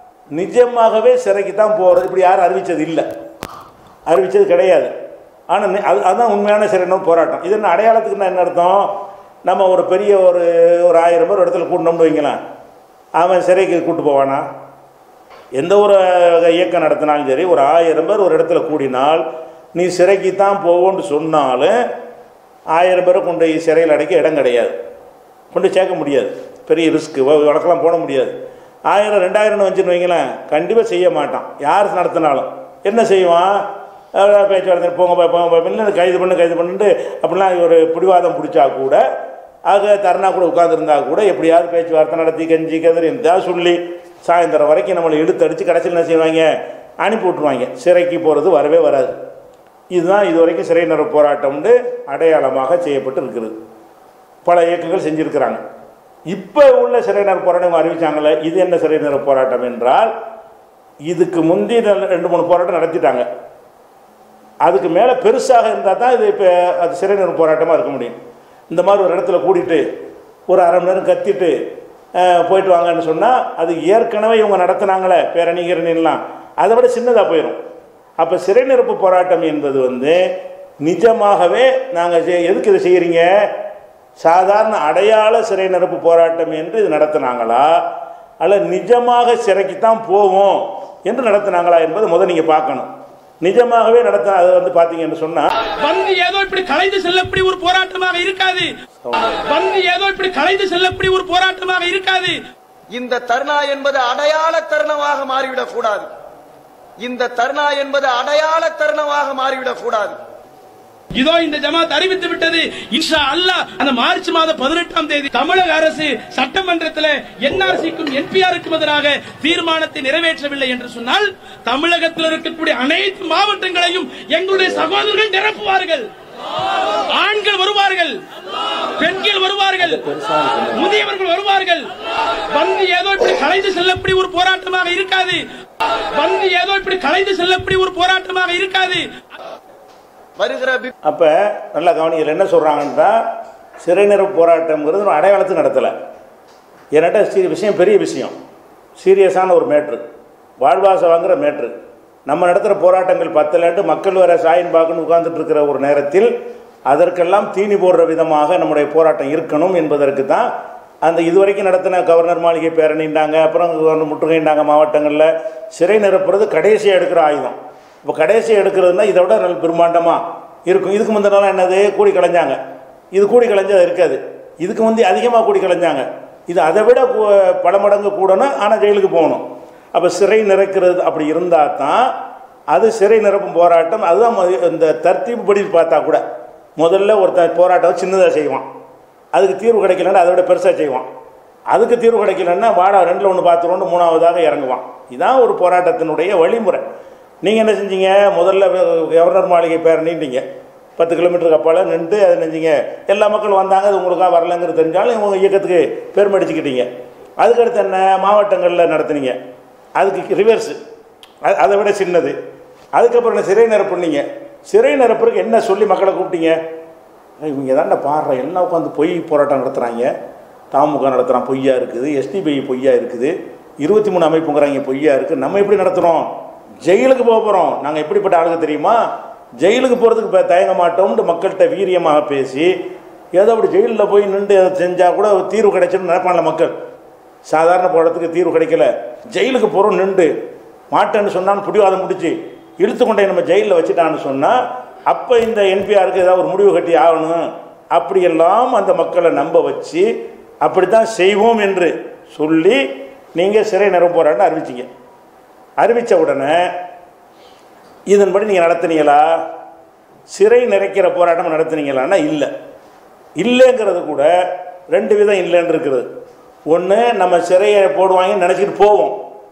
நிஜமாகவே சிறைக்கு தான் போகிறது இப்படி யாரும் அறிவித்தது இல்லை அறிவித்தது கிடையாது ஆனால் அது அதுதான் உண்மையான சிறையினர் போராட்டம் இது என்ன அடையாளத்துக்குன்னா என்ன அர்த்தம் நம்ம ஒரு பெரிய ஒரு ஒரு ஆயிரம் பேர் ஒரு இடத்துல கூட்டணும்னு வைங்களேன் அவன் சிறைக்கு கூட்டு போவானா எந்த ஒரு இயக்கம் நடத்தினாலும் சரி ஒரு ஆயிரம் பேர் ஒரு இடத்துல கூடினால் நீ சிறைக்கு தான் போவோன்னு சொன்னாலும் ஆயிரம் பேரை கொண்டு போய் சிறையில் அடைக்க இடம் கிடையாது கொண்டு சேர்க்க முடியாது பெரிய ரிஸ்க்கு வழக்கெல்லாம் போட முடியாது ஆயிரம் ரெண்டாயிரம்னு வச்சுன்னு வைங்களேன் கண்டிப்பாக செய்ய மாட்டான் யார் நடத்தினாலும் என்ன செய்வான் அஹ் பேச்சுவார்த்தை போங்க போ, போங்க போ, இல்லை கைது பண்ணு கைது பண்ணுட்டு அப்படிலாம் ஒரு பிடிவாதம் பிடிச்சா கூட ஆக தருணா கூட உட்காந்துருந்தா கூட எப்படியாவது பேச்சுவார்த்தை நடத்தி கஞ்சி கதிரி இருந்தால் சொல்லி சாயந்தரம் வரைக்கும் நம்மளை இழுத்து அடித்து கடைசியில் என்ன செய்வாங்க அனுப்பி விட்ருவாங்க சிறைக்கு போகிறது வரவே வராது இதுதான் இது வரைக்கும் சிறை நிற போராட்டம்னு அடையாளமாக செய்யப்பட்டு இருக்குது பல இயக்கங்கள் செஞ்சுருக்கிறாங்க இப்போ உள்ள சிறையினர் போராட்டம் அறிவிச்சாங்கல்ல இது என்ன சிறையினர் போராட்டம் என்றால் இதுக்கு முந்தி ரெண்டு- ரெண்டு மூணு போராட்டம் நடத்திட்டாங்க அதுக்கு மேலே பெருசாக இருந்தால் தான் இது இப்போ அது சிறையினர் போராட்டமாக இருக்க முடியும் இந்த மாதிரி ஒரு இடத்துல கூட்டிட்டு ஒரு அரை மணி நேரம் கத்திட்டு அஹ், போயிட்டு வாங்கன்னு சொன்னால் அது ஏற்கனவே இவங்க நடத்துனாங்களே பேரணி கிரணிலாம் அதை விட சின்னதாக போயிடும் அப்போ சிறை நிரப்பு போராட்டம் என்பது வந்து நிஜமாகவே நாங்கள் எதுக்கு இதை செய்கிறீங்க சாதாரண அடையாள சிறை நிரப்பு போராட்டம் என்று இது நடத்துனாங்களா அல்ல நிஜமாக சிறைக்கு தான் போவோம் என்று நடத்துனாங்களா என்பது முதல் நீங்கள் பார்க்கணும் நிஜமாகவே நடத்த அதை வந்து பார்த்தீங்கன்னு சொன்னால் வந்து ஏதோ இப்படி கலைந்து செல்லக்கூடிய ஒரு போராட்டமாக இருக்காது வந்து ஏதோ இப்படி கலைந்து செல்லக்கூடிய ஒரு போராட்டமாக இருக்காது இந்த தருணா என்பது அடையாள தருணமாக மாறிவிடக் கூடாது இந்த தருணா என்பது அடையாள தருணமாக மாறிவிடக் கூடாது இதோ இந்த ஜமாத் அறிவித்து விட்டது இன்ஷா அல்லாஹ் அந்த மார்ச் மாதம் பதினெட்டாம் தேதி தமிழக அரசு சட்டமன்றத்தில் என்ஆர்சிக்கும் என்பிஆருக்கும் எதிராக தீர்மானத்தை நிறைவேற்றவில்லை என்று சொன்னால் தமிழகத்தில் இருக்கக்கூடிய அனைத்து மாவட்டங்களையும் எங்களுடைய சகோதரர்கள் நிரப்புவார்கள் ஆண்கள் வருவார்கள் பெண்கள் வருவார்கள் முதியவர்கள் வருவார்கள் வந்து ஏதோ இப்படி கலைந்து செல்லக்கூடிய ஒரு போராட்டமாக இருக்காது வந்து ஏதோ இப்படி கலைந்து செல்லக்கூடிய ஒரு போராட்டமாக இருக்காது வருகிற பிப்- அப்போ நல்லா கவனிக்கல என்ன சொல்கிறாங்கன்னா சிறை நிரப்பு போராட்டம்ங்கிறது ஒரு அடையாளத்து நடத்தலை என்கிட்ட சீ விஷயம் பெரிய விஷயம் சீரியஸான ஒரு மேட்ரு வாழ்வாசை வாங்குற மேட்ரு நம்ம நடத்துகிற போராட்டங்கள் பத்தலன்ட்டு மக்கள் வர சாயின் பார்க்கணும் உட்கார்ந்துட்டு இருக்கிற ஒரு நேரத்தில் அதற்கெல்லாம் தீனி போடுற விதமாக நம்முடைய போராட்டம் இருக்கணும் என்பதற்கு தான் அந்த இதுவரைக்கும் நடத்தின கவர்னர் மாளிகை பேரணின்றாங்க அப்புறம் கவர்னர் முற்றுகைண்டாங்க மாவட்டங்களில் சிறை நிரப்புறது கடைசியாக எடுக்கிற ஆயுதம் இப்போ கடைசியாக எடுக்கிறதுனா இதை விட நல்ல பிரம்மாண்டமாக இருக்கும் இதுக்கு முந்தின நாள் என்னது கூடி கலைஞ்சாங்க இது கூடி கலைஞ்சது இருக்காது இதுக்கு முந்தி அதிகமாக கூடி கலைஞ்சாங்க இது அதை விட கூ- பல மடங்கு கூடணும் ஆனால் ஜெயிலுக்கு போகணும் அப்போ சிறை நிறைக்கிறது அப்படி இருந்தால் தான் அது சிறை நிரப்பும் போராட்டம் அதுதான் மொத- இந்த தர்த்தீப்பு படி பார்த்தா கூட முதல்ல ஒருத்தன் போராட்டம் சின்னதாக செய்வான் அதுக்கு தீர்வு கிடைக்கலன்னா அதை விட பெருசாக செய்வான் அதுக்கு தீர்வு கிடைக்கலன்னா வாடா ரெண்டில் ஒன்று பார்த்துருவோன்னு மூணாவதாக இறங்குவான் இதான் ஒரு போராட்டத்தினுடைய வழிமுறை நீங்கள் என்ன செஞ்சீங்க முதல்ல கவர்னர் மாளிகை பேரணின்றீங்க பத்து கிலோமீட்டருக்கு அப்பால் நின்று அதை நினைஞ்சீங்க எல்லா மக்களும் வந்தாங்க அது உங்களுக்காக வரலங்கிறது தெரிஞ்சாலும் உங்கள் இயக்கத்துக்கு பெருமடிச்சுக்கிட்டீங்க அதுக்கடுத்து என்ன மாவட்டங்களில் நடத்துனீங்க அதுக்கு ரிவர்ஸு அதை விட சின்னது அதுக்கப்புறம் என்ன சிறை நிரப்புனீங்க சிறை நிரப்புறதுக்கு என்ன சொல்லி மக்களை கூப்பிட்டீங்க ஏய், இவங்க தாண்டா பாடுற எல்லாம் உட்காந்து பொய் போராட்டம் நடத்துகிறாங்க தாமுக நடத்துகிறான் பொய்யா இருக்குது எஸ்டிபிஐ பொய்யா இருக்குது இருபத்தி மூணு அமைப்புங்கிறாங்க பொய்யா இருக்குது நம்ம எப்படி நடத்துகிறோம் ஜெயிலுக்கு போக போகிறோம் நாங்கள் எப்படிப்பட்ட ஆளுங்க தெரியுமா ஜெயிலுக்கு போகிறதுக்கு இப்போ தயங்க மாட்டோம்னு மக்கள்கிட்ட வீரியமாக பேசி ஏதோ அப்படி ஜெயிலில் போய் நின்று அதை செஞ்சால் கூட ஒரு தீர்வு கிடைச்சுன்னு நினைப்பான்ல மக்கள் சாதாரண போராட்டத்துக்கு தீர்வு கிடைக்கல ஜெயிலுக்கு போகிறோம் நின்று மாட்டேன்னு சொன்னான்னு பிடிவாதம் முடிச்சு இழுத்து கொண்டே நம்ம ஜெயிலில் வச்சுட்டான்னு சொன்னால் அப்போ இந்த என்பிஆருக்கு ஏதாவது ஒரு முடிவு கட்டி ஆகணும் அப்படியெல்லாம் அந்த மக்களை நம்ப வச்சு அப்படித்தான் செய்வோம் என்று சொல்லி நீங்கள் சிறை நிரம்ப போராட்டம் அறிவிச்சிங்க அறிவித்த உடனே இதன்படி நீங்கள் நடத்துனீங்களா சிறை நிறைக்கிற போராட்டம் நடத்துனீங்களான்னா இல்லை இல்லைங்கிறது கூட ரெண்டு விதம் இல்லைன்னு இருக்குது ஒன்று நம்ம சிறையை போடுவாங்கன்னு நினச்சிட்டு போவோம்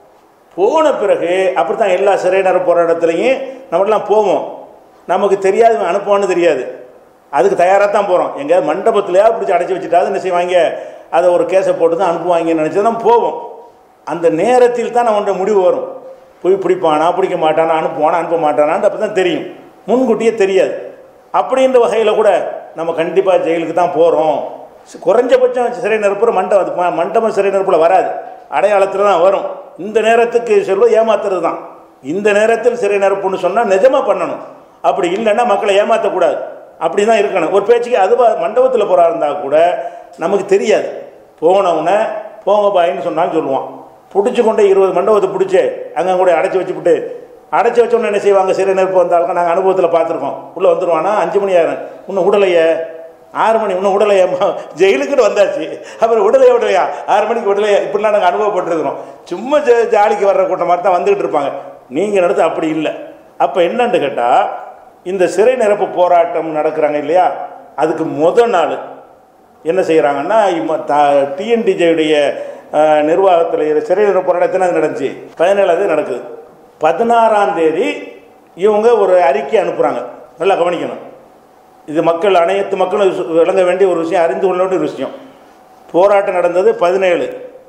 போன பிறகு அப்படித்தான் எல்லா சிறையினர் போராட்டத்துலையும் நம்மளாம் போவோம் நமக்கு தெரியாது இவன் அனுப்புவான்னு தெரியாது அதுக்கு தயாராக தான் போகிறோம் எங்கேயாவது மண்டபத்திலையா பிடிச்சி அடைச்சி வச்சுட்டாது என்ன செய்வாங்க அதை ஒரு கேஸை போட்டு தான் அனுப்புவாங்கன்னு நினச்சி தான் போவோம் அந்த நேரத்தில் தான் நம்மளுடைய முடிவு வரும் போய் பிடிப்பானா பிடிக்க மாட்டானா அனுப்புவானா அனுப்ப மாட்டானான்னு அப்போ தான் தெரியும் முன்கூட்டியே தெரியாது அப்படின்ற வகையில் கூட நம்ம கண்டிப்பாக ஜெயிலுக்கு தான் போகிறோம் குறைஞ்சபட்சம் சிறை நிரப்புற மண்டபம் அது ம- மண்டபம் சிறை நிரப்பில் வராது அடையாளத்தில் தான் வரும் இந்த நேரத்துக்கு சொல்வது ஏமாத்துறது தான் இந்த நேரத்தில் சிறை நிரப்புன்னு சொன்னால் நிஜமாக பண்ணணும் அப்படி இல்லைன்னா மக்களை ஏமாற்றக்கூடாது அப்படி தான் இருக்கணும் ஒரு பேச்சுக்கு அதுவா மண்டபத்தில் போகிறா இருந்தால் கூட நமக்கு தெரியாது போனவுடனே போங்க பாயின்னு சொன்னாலும் சொல்லுவான் பிடிச்சி கொண்டே இருபது மண்டபத்தை பிடிச்சி அங்கே கூட அடைச்சி வச்சுப்புட்டு அடைச்சி வச்சோன்னு என்ன செய்வாங்க சிறை நெருப்பு வந்தாலும் நாங்கள் அனுபவத்தில் பார்த்துருக்கோம் உள்ளே வந்துடுவானா அஞ்சு மணி ஆயிரம் இன்னும் உடலையே ஆறு மணி இன்னும் உடலையே ஜெயிலுக்குன்னு வந்தாச்சு அப்புறம் உடலையே விடலையா ஆறு மணிக்கு விடலையா இப்படிலாம் நாங்கள் அனுபவப்பட்டிருக்கிறோம் சும்மா ஜ- ஜாலிக்கு வர்ற கூட்டம் மாதிரி தான் வந்துகிட்டு இருப்பாங்க நீங்கள் நடத்து அப்படி இல்லை அப்போ என்னன்னு கேட்டால் இந்த சிறை நிரப்பு போராட்டம் நடக்கிறாங்க இல்லையா அதுக்கு முத நாள் என்ன செய்கிறாங்கன்னா டிஎன்டிஜேயுடைய நிர்வாகத்தில் சிறை நிரப்பு போராட்டத்தில் அது நடந்துச்சு பதினேழாம் தேதி நடக்குது பதினாறாம் தேதி இவங்க ஒரு அறிக்கை அனுப்புகிறாங்க நல்லா கவனிக்கணும் இது மக்கள் அனைத்து மக்களும் விசு- விளங்க வேண்டிய ஒரு விஷயம் அறிந்து கொள்ள வேண்டிய ஒரு விஷயம் போராட்டம் நடந்தது பதினேழு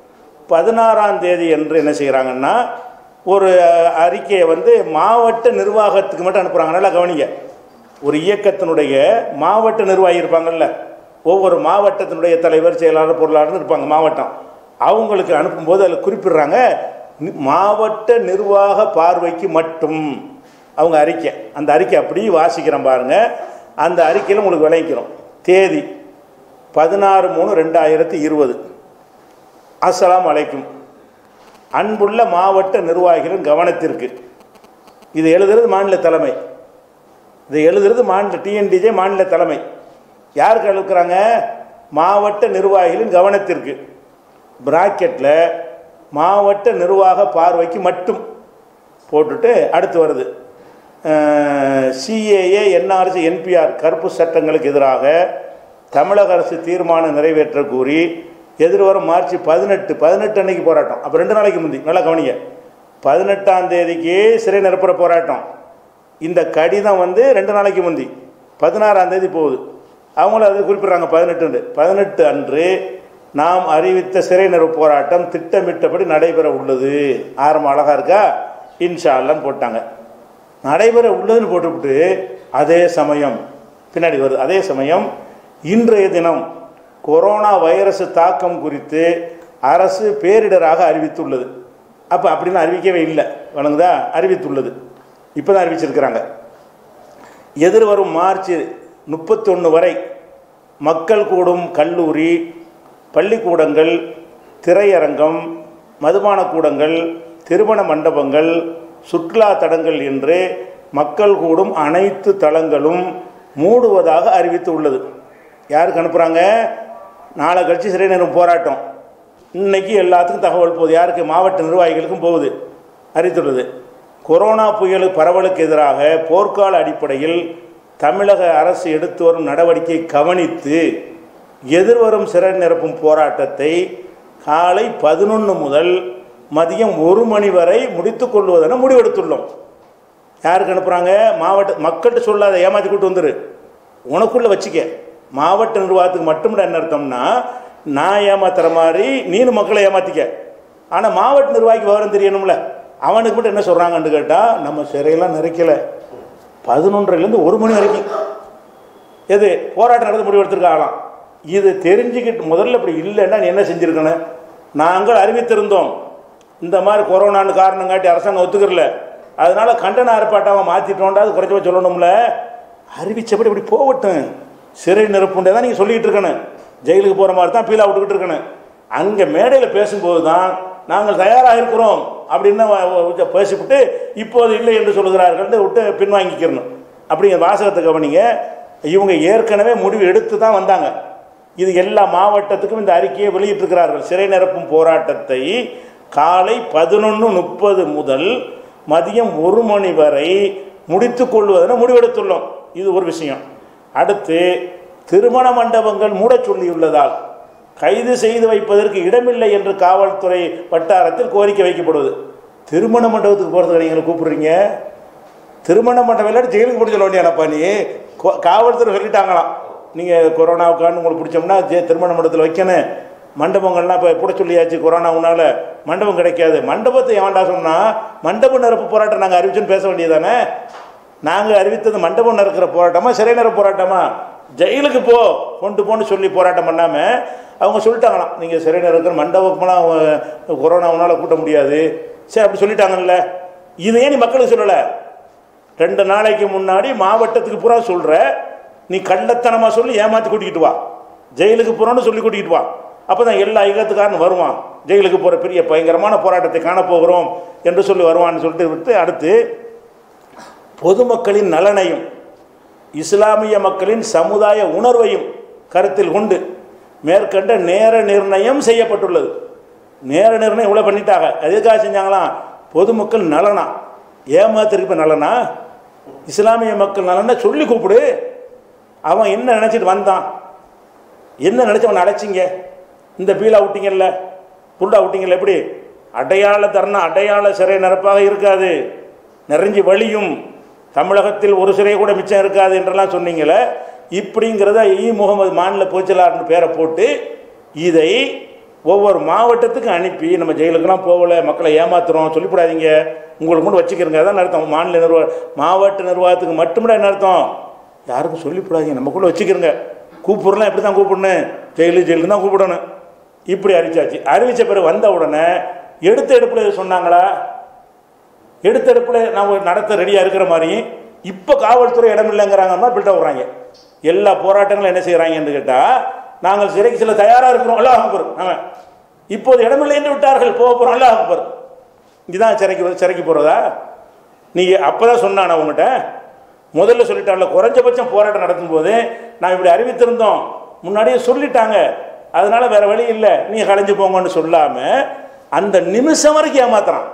பதினாறாம் தேதி என்று என்ன செய்கிறாங்கன்னா ஒரு அஹ், அறிக்கையை வந்து மாவட்ட நிர்வாகத்துக்கு மட்டும் அனுப்புகிறாங்க நல்லா கவனிங்க ஒரு இயக்கத்தினுடைய மாவட்ட நிர்வாகி இருப்பாங்கல்ல ஒவ்வொரு மாவட்டத்தினுடைய தலைவர் செயலாளர் பொருளாளர்னு இருப்பாங்க மாவட்டம் அவங்களுக்கு அனுப்பும்போது அதில் குறிப்பிடுறாங்க நி- மாவட்ட நிர்வாக பார்வைக்கு மட்டும் அவங்க அறிக்கை அந்த அறிக்கை அப்படியே வாசிக்கிறோம் பாருங்க அந்த அறிக்கையில் உங்களுக்கு விளங்கிக்கிறோம் தேதி பதினாறு மூணு ரெண்டாயிரத்தி இருபது அஸ்ஸலாமு அலைக்கும் அன்புள்ள மாவட்ட நிர்வாகிகளின் கவனத்திற்கு இது எழுதுறது மாநில தலைமை இதை எழுதுறது மாநில டிஎன்டிஜே மாநில தலைமை யாருக்கு அழுக்கிறாங்க மாவட்ட நிர்வாகிகளின் கவனத்திற்கு பிராக்கெட்டில் மாவட்ட நிர்வாக பார்வைக்கு மட்டும் போட்டுட்டு அடுத்து வருது சிஏஏ என்ஆர்சி என்பிஆர் கருப்பு சட்டங்களுக்கு எதிராக தமிழக அரசு தீர்மானம் நிறைவேற்ற கூறி எதிர்வரும் மார்ச் பதினெட்டு பதினெட்டு அன்னைக்கு போராட்டம் அப்போ ரெண்டு நாளைக்கு முந்தி நல்லா கவனிங்க பதினெட்டாம் தேதிக்கு சிறை நிரப்புற போராட்டம் இந்த கடிதம் வந்து ரெண்டு நாளைக்கு முந்தி பதினாறாம் தேதி போகுது அவங்களும் அது குறிப்பிட்றாங்க பதினெட்டு பதினெட்டு அன்று நாம் அறிவித்த சிறை நிரப்பு போராட்டம் திட்டமிட்டபடி நடைபெற உள்ளது ஆரம்பம் அழகா இருக்கா இன்ஷா அல்லான்னு போட்டாங்க நடைபெற உள்ளதுன்னு போட்டுவிட்டு அதே சமயம் பின்னாடி வருது அதே சமயம் இன்றைய தினம் கொரோனா வைரஸ் தாக்கம் குறித்து அரசு பேரிடராக அறிவித்துள்ளது அப்போ அப்படின்னு அறிவிக்கவே இல்லை வழங்குதா அறிவித்துள்ளது இப்போ தான் அறிவிச்சிருக்கிறாங்க எதிர்வரும் மார்ச் முப்பத்தொன்று வரை மக்கள் கூடும் கல்லூரி பள்ளிக்கூடங்கள் திரையரங்கம் மதுபான கூடங்கள் திருமண மண்டபங்கள் சுற்றுலா தடங்கள் என்று மக்கள் கூடும் அனைத்து தளங்களும் மூடுவதாக அறிவித்து உள்ளது யாருக்கு அனுப்புகிறாங்க நாளை கழிச்சு சிறை நேரம் போராட்டம் இன்னைக்கு எல்லாத்துக்கும் தகவல் போகுது யாருக்கு மாவட்ட நிர்வாகிகளுக்கும் போகுது அறிவித்துள்ளது கொரோனா புயல் பரவலுக்கு எதிராக போர்க்கால அடிப்படையில் தமிழக அரசு எடுத்து வரும் நடவடிக்கை கவனித்து எதிர்வரும் சிறை நிரப்பும் போராட்டத்தை காலை பதினொன்று முதல் மதியம் ஒரு மணி வரை முடித்துக் கொள்வதென முடிவெடுத்துள்ளோம் யாருக்கு அனுப்புகிறாங்க மாவட்ட மக்கள்கிட்ட சொல்லாத ஏமாற்றி கூட்டு வந்துரு உனக்குள்ளே வச்சுக்க மாவட்ட நிர்வாகத்துக்கு மட்டும் என்ன அர்த்தம்னா நான் ஏமாத்துற மாதிரி நீனு மக்களை ஏமாத்திக்க ஆனால் மாவட்ட நிர்வாகிக்கு விவரம் தெரியணும்ல அவனுக்கு மட்டும் என்ன சொல்கிறாங்கன்னு கேட்டால் நம்ம சிறையெல்லாம் நிறைக்கலை பதினொன்றிலேருந்து ஒரு மணி வரைக்கும் எது போராட்டம் நடந்து முடிவெடுத்திருக்காங்களாம் இது தெரிஞ்சுக்கிட்டு முதல்ல இப்படி இல்லைன்னா நீ என்ன செஞ்சுருக்கணும் நாங்கள் அறிவித்திருந்தோம் இந்த மாதிரி கொரோனான்னு காரணம் காட்டி அரசாங்கம் ஒத்துக்கிறல அதனால கண்டன ஆர்ப்பாட்டம் மாற்றிட்டோண்டா அது குறைச்சவா சொல்லணும்ல அறிவிச்சபடி இப்படி போகட்டும் சிறை நிரப்புண்டே தான் நீங்கள் சொல்லிக்கிட்டு இருக்கணும் ஜெயிலுக்கு போகிற மாதிரி தான் பீலா விட்டுக்கிட்டு இருக்கணும் அங்கே மேடையில் பேசும்போது தான் நாங்கள் தயாராக இருக்கிறோம் அப்படின்னு வ- வ- பேசிவிட்டு இப்போது இல்லை என்று சொல்கிறார்கள் விட்டு பின்வாங்கிக்கிறணும் அப்படிங்கிற வாசகத்தை கவனிங்க இவங்க ஏற்கனவே முடிவு எடுத்து தான் வந்தாங்க இது எல்லா மாவட்டத்துக்கும் இந்த அறிக்கையை வெளியிட்டிருக்கிறார்கள் சிறை நிரப்பும் போராட்டத்தை காலை பதினொன்று முப்பது முதல் மதியம் ஒரு மணி வரை முடித்துக் கொள்வதென முடிவெடுத்துள்ளோம் இது ஒரு விஷயம் அடுத்து திருமண மண்டபங்கள் மூடச் சொல்லியுள்ளதால் கைது செய்து வைப்பதற்கு இடமில்லை என்று காவல்துறை வட்டாரத்தில் கோரிக்கை வைக்கப்படுவது திருமண மண்டபத்துக்கு போகிறதுக்கு நீங்கள் கூப்பிடுறீங்க திருமண மண்டபம் இல்லாட்டி ஜெயிலுக்கு பிடிச்ச வேண்டியானப்பா நீ கோ- காவல்துறை சொல்லிட்டாங்களாம் நீங்கள் கொரோனாவுக்கான்னு உங்களுக்கு பிடிச்சோம்னா ஜெ திருமண மண்டபத்தில் வைக்கணும் மண்டபங்கள்லாம் இப்போ கூட சொல்லியாச்சு கொரோனாவுனால மண்டபம் கிடைக்காது மண்டபத்தை ஏன்டா சொன்னால் மண்டப நிரப்பு போராட்டம் நாங்கள் அறிவிச்சுன்னு பேச வேண்டியதானே நாங்கள் அறிவித்தது மண்டபம் நிறக்கிற போராட்டமா சிறை நிற போராட்டமா ஜெயிலுக்கு போ கொண்டு போன்னு சொல்லி போராட்டம் பண்ணாமல் அவங்க சொல்லிட்டாங்களாம் நீங்கள் சிறை நிறக்கிற மண்டபம்லாம் அஹ், கொரோனாவுனால கூட்ட முடியாது சரி அப்படி சொல்லிட்டாங்கல்ல இது ஏன் நீ மக்களுக்கு சொல்லலை ரெண்டு நாளைக்கு முன்னாடி மாவட்டத்துக்கு பூரா சொல்ற நீ கள்ளத்தனமா சொல்லி ஏமாத்தி கூட்டிக்கிட்டு வா ஜெயிலுக்கு போறோம்னு சொல்லி கூட்டிக்கிட்டு வா அப்பதான் எல்லா ஐகத்துக்காரனும் வருவான் ஜெயிலுக்கு போற பெரிய பயங்கரமான போராட்டத்தை காணப்போகிறோம் என்று சொல்லி வருவான்னு சொல்லிட்டு விட்டு அடுத்து பொதுமக்களின் நலனையும் இஸ்லாமிய மக்களின் சமுதாய உணர்வையும் கருத்தில் கொண்டு மேற்கண்ட நேர நிர்ணயம் செய்யப்பட்டுள்ளது நேர நிர்ணயம் இவ்வளோ பண்ணிட்டாங்க அது எதுக்காக செஞ்சாங்களாம் பொதுமக்கள் நலனா ஏமாத்திருக்கு நலனா இஸ்லாமிய மக்கள் நலனை சொல்லி கூப்பிடு அவன் என்ன நினச்சிட்டு வந்தான் என்ன நினச்சி அவனை அழைச்சிங்க இந்த பீலா விட்டீங்கல்ல புல்லா விட்டீங்கல்ல எப்படி அடையாள தருண அடையாள சிறை நிரப்பாக இருக்காது நிறைஞ்சு வழியும் தமிழகத்தில் ஒரு சிறை கூட மிச்சம் இருக்காது என்றெல்லாம் சொன்னீங்களே இப்படிங்கிறத இ முகமது மாநில பொதுச்செயலாளர்னு பேரை போட்டு இதை ஒவ்வொரு மாவட்டத்துக்கும் அனுப்பி நம்ம ஜெயிலுக்கெல்லாம் போகல மக்களை ஏமாத்துறோம் சொல்லிவிடாதீங்க உங்களுக்கு மட்டும் வச்சுக்கிறங்க அதான் அர்த்தம் மாநில நிர்வாக மாவட்ட நிர்வாகத்துக்கு மட்டும்தான் என்ன அர்த்தம் யாருக்கும் சொல்லிவிடாதீங்க நமக்குள்ளே வச்சுக்கிறங்க கூப்பிடலாம் எப்படி தான் கூப்பிடணும் ஜெயிலு ஜெயிலு தான் கூப்பிடணும் இப்படி அறிவிச்சாச்சு அறிவித்த பிறகு வந்த உடனே எடுத்த எடுப்பில் சொன்னாங்களா எடுத்த எடுப்பில் நம்ம நடத்த ரெடியாக இருக்கிற மாதிரி இப்போ காவல்துறை இடம் இல்லைங்கிறாங்க மாதிரி பில்டப் விடுறாங்க எல்லா போராட்டங்களும் என்ன செய்கிறாங்கன்னு கேட்டால் நாங்கள் சிறைக்கு செல்ல தயாராக இருக்கிறோம் அல்லாஹ் அக்பர் ஆமாம் இப்போது இடமில்லை என்று விட்டார்கள் போக போகிறோம் அல்லாஹ் அக்பர் இதுதான் சிறைக்கு சிறைக்கு போகிறதா நீ அப்பதான் சொன்னான் உங்ககிட்ட முதல்ல சொல்லிட்டான்ல குறைஞ்சபட்சம் போராட்டம் நடத்தும் போது நான் இப்படி அறிவித்திருந்தோம் முன்னாடியே சொல்லிட்டாங்க அதனால வேற வழி இல்லை நீ கலைஞ்சு போங்கன்னு சொல்லாம அந்த நிமிஷம் வரைக்கும் ஏமாத்துறான்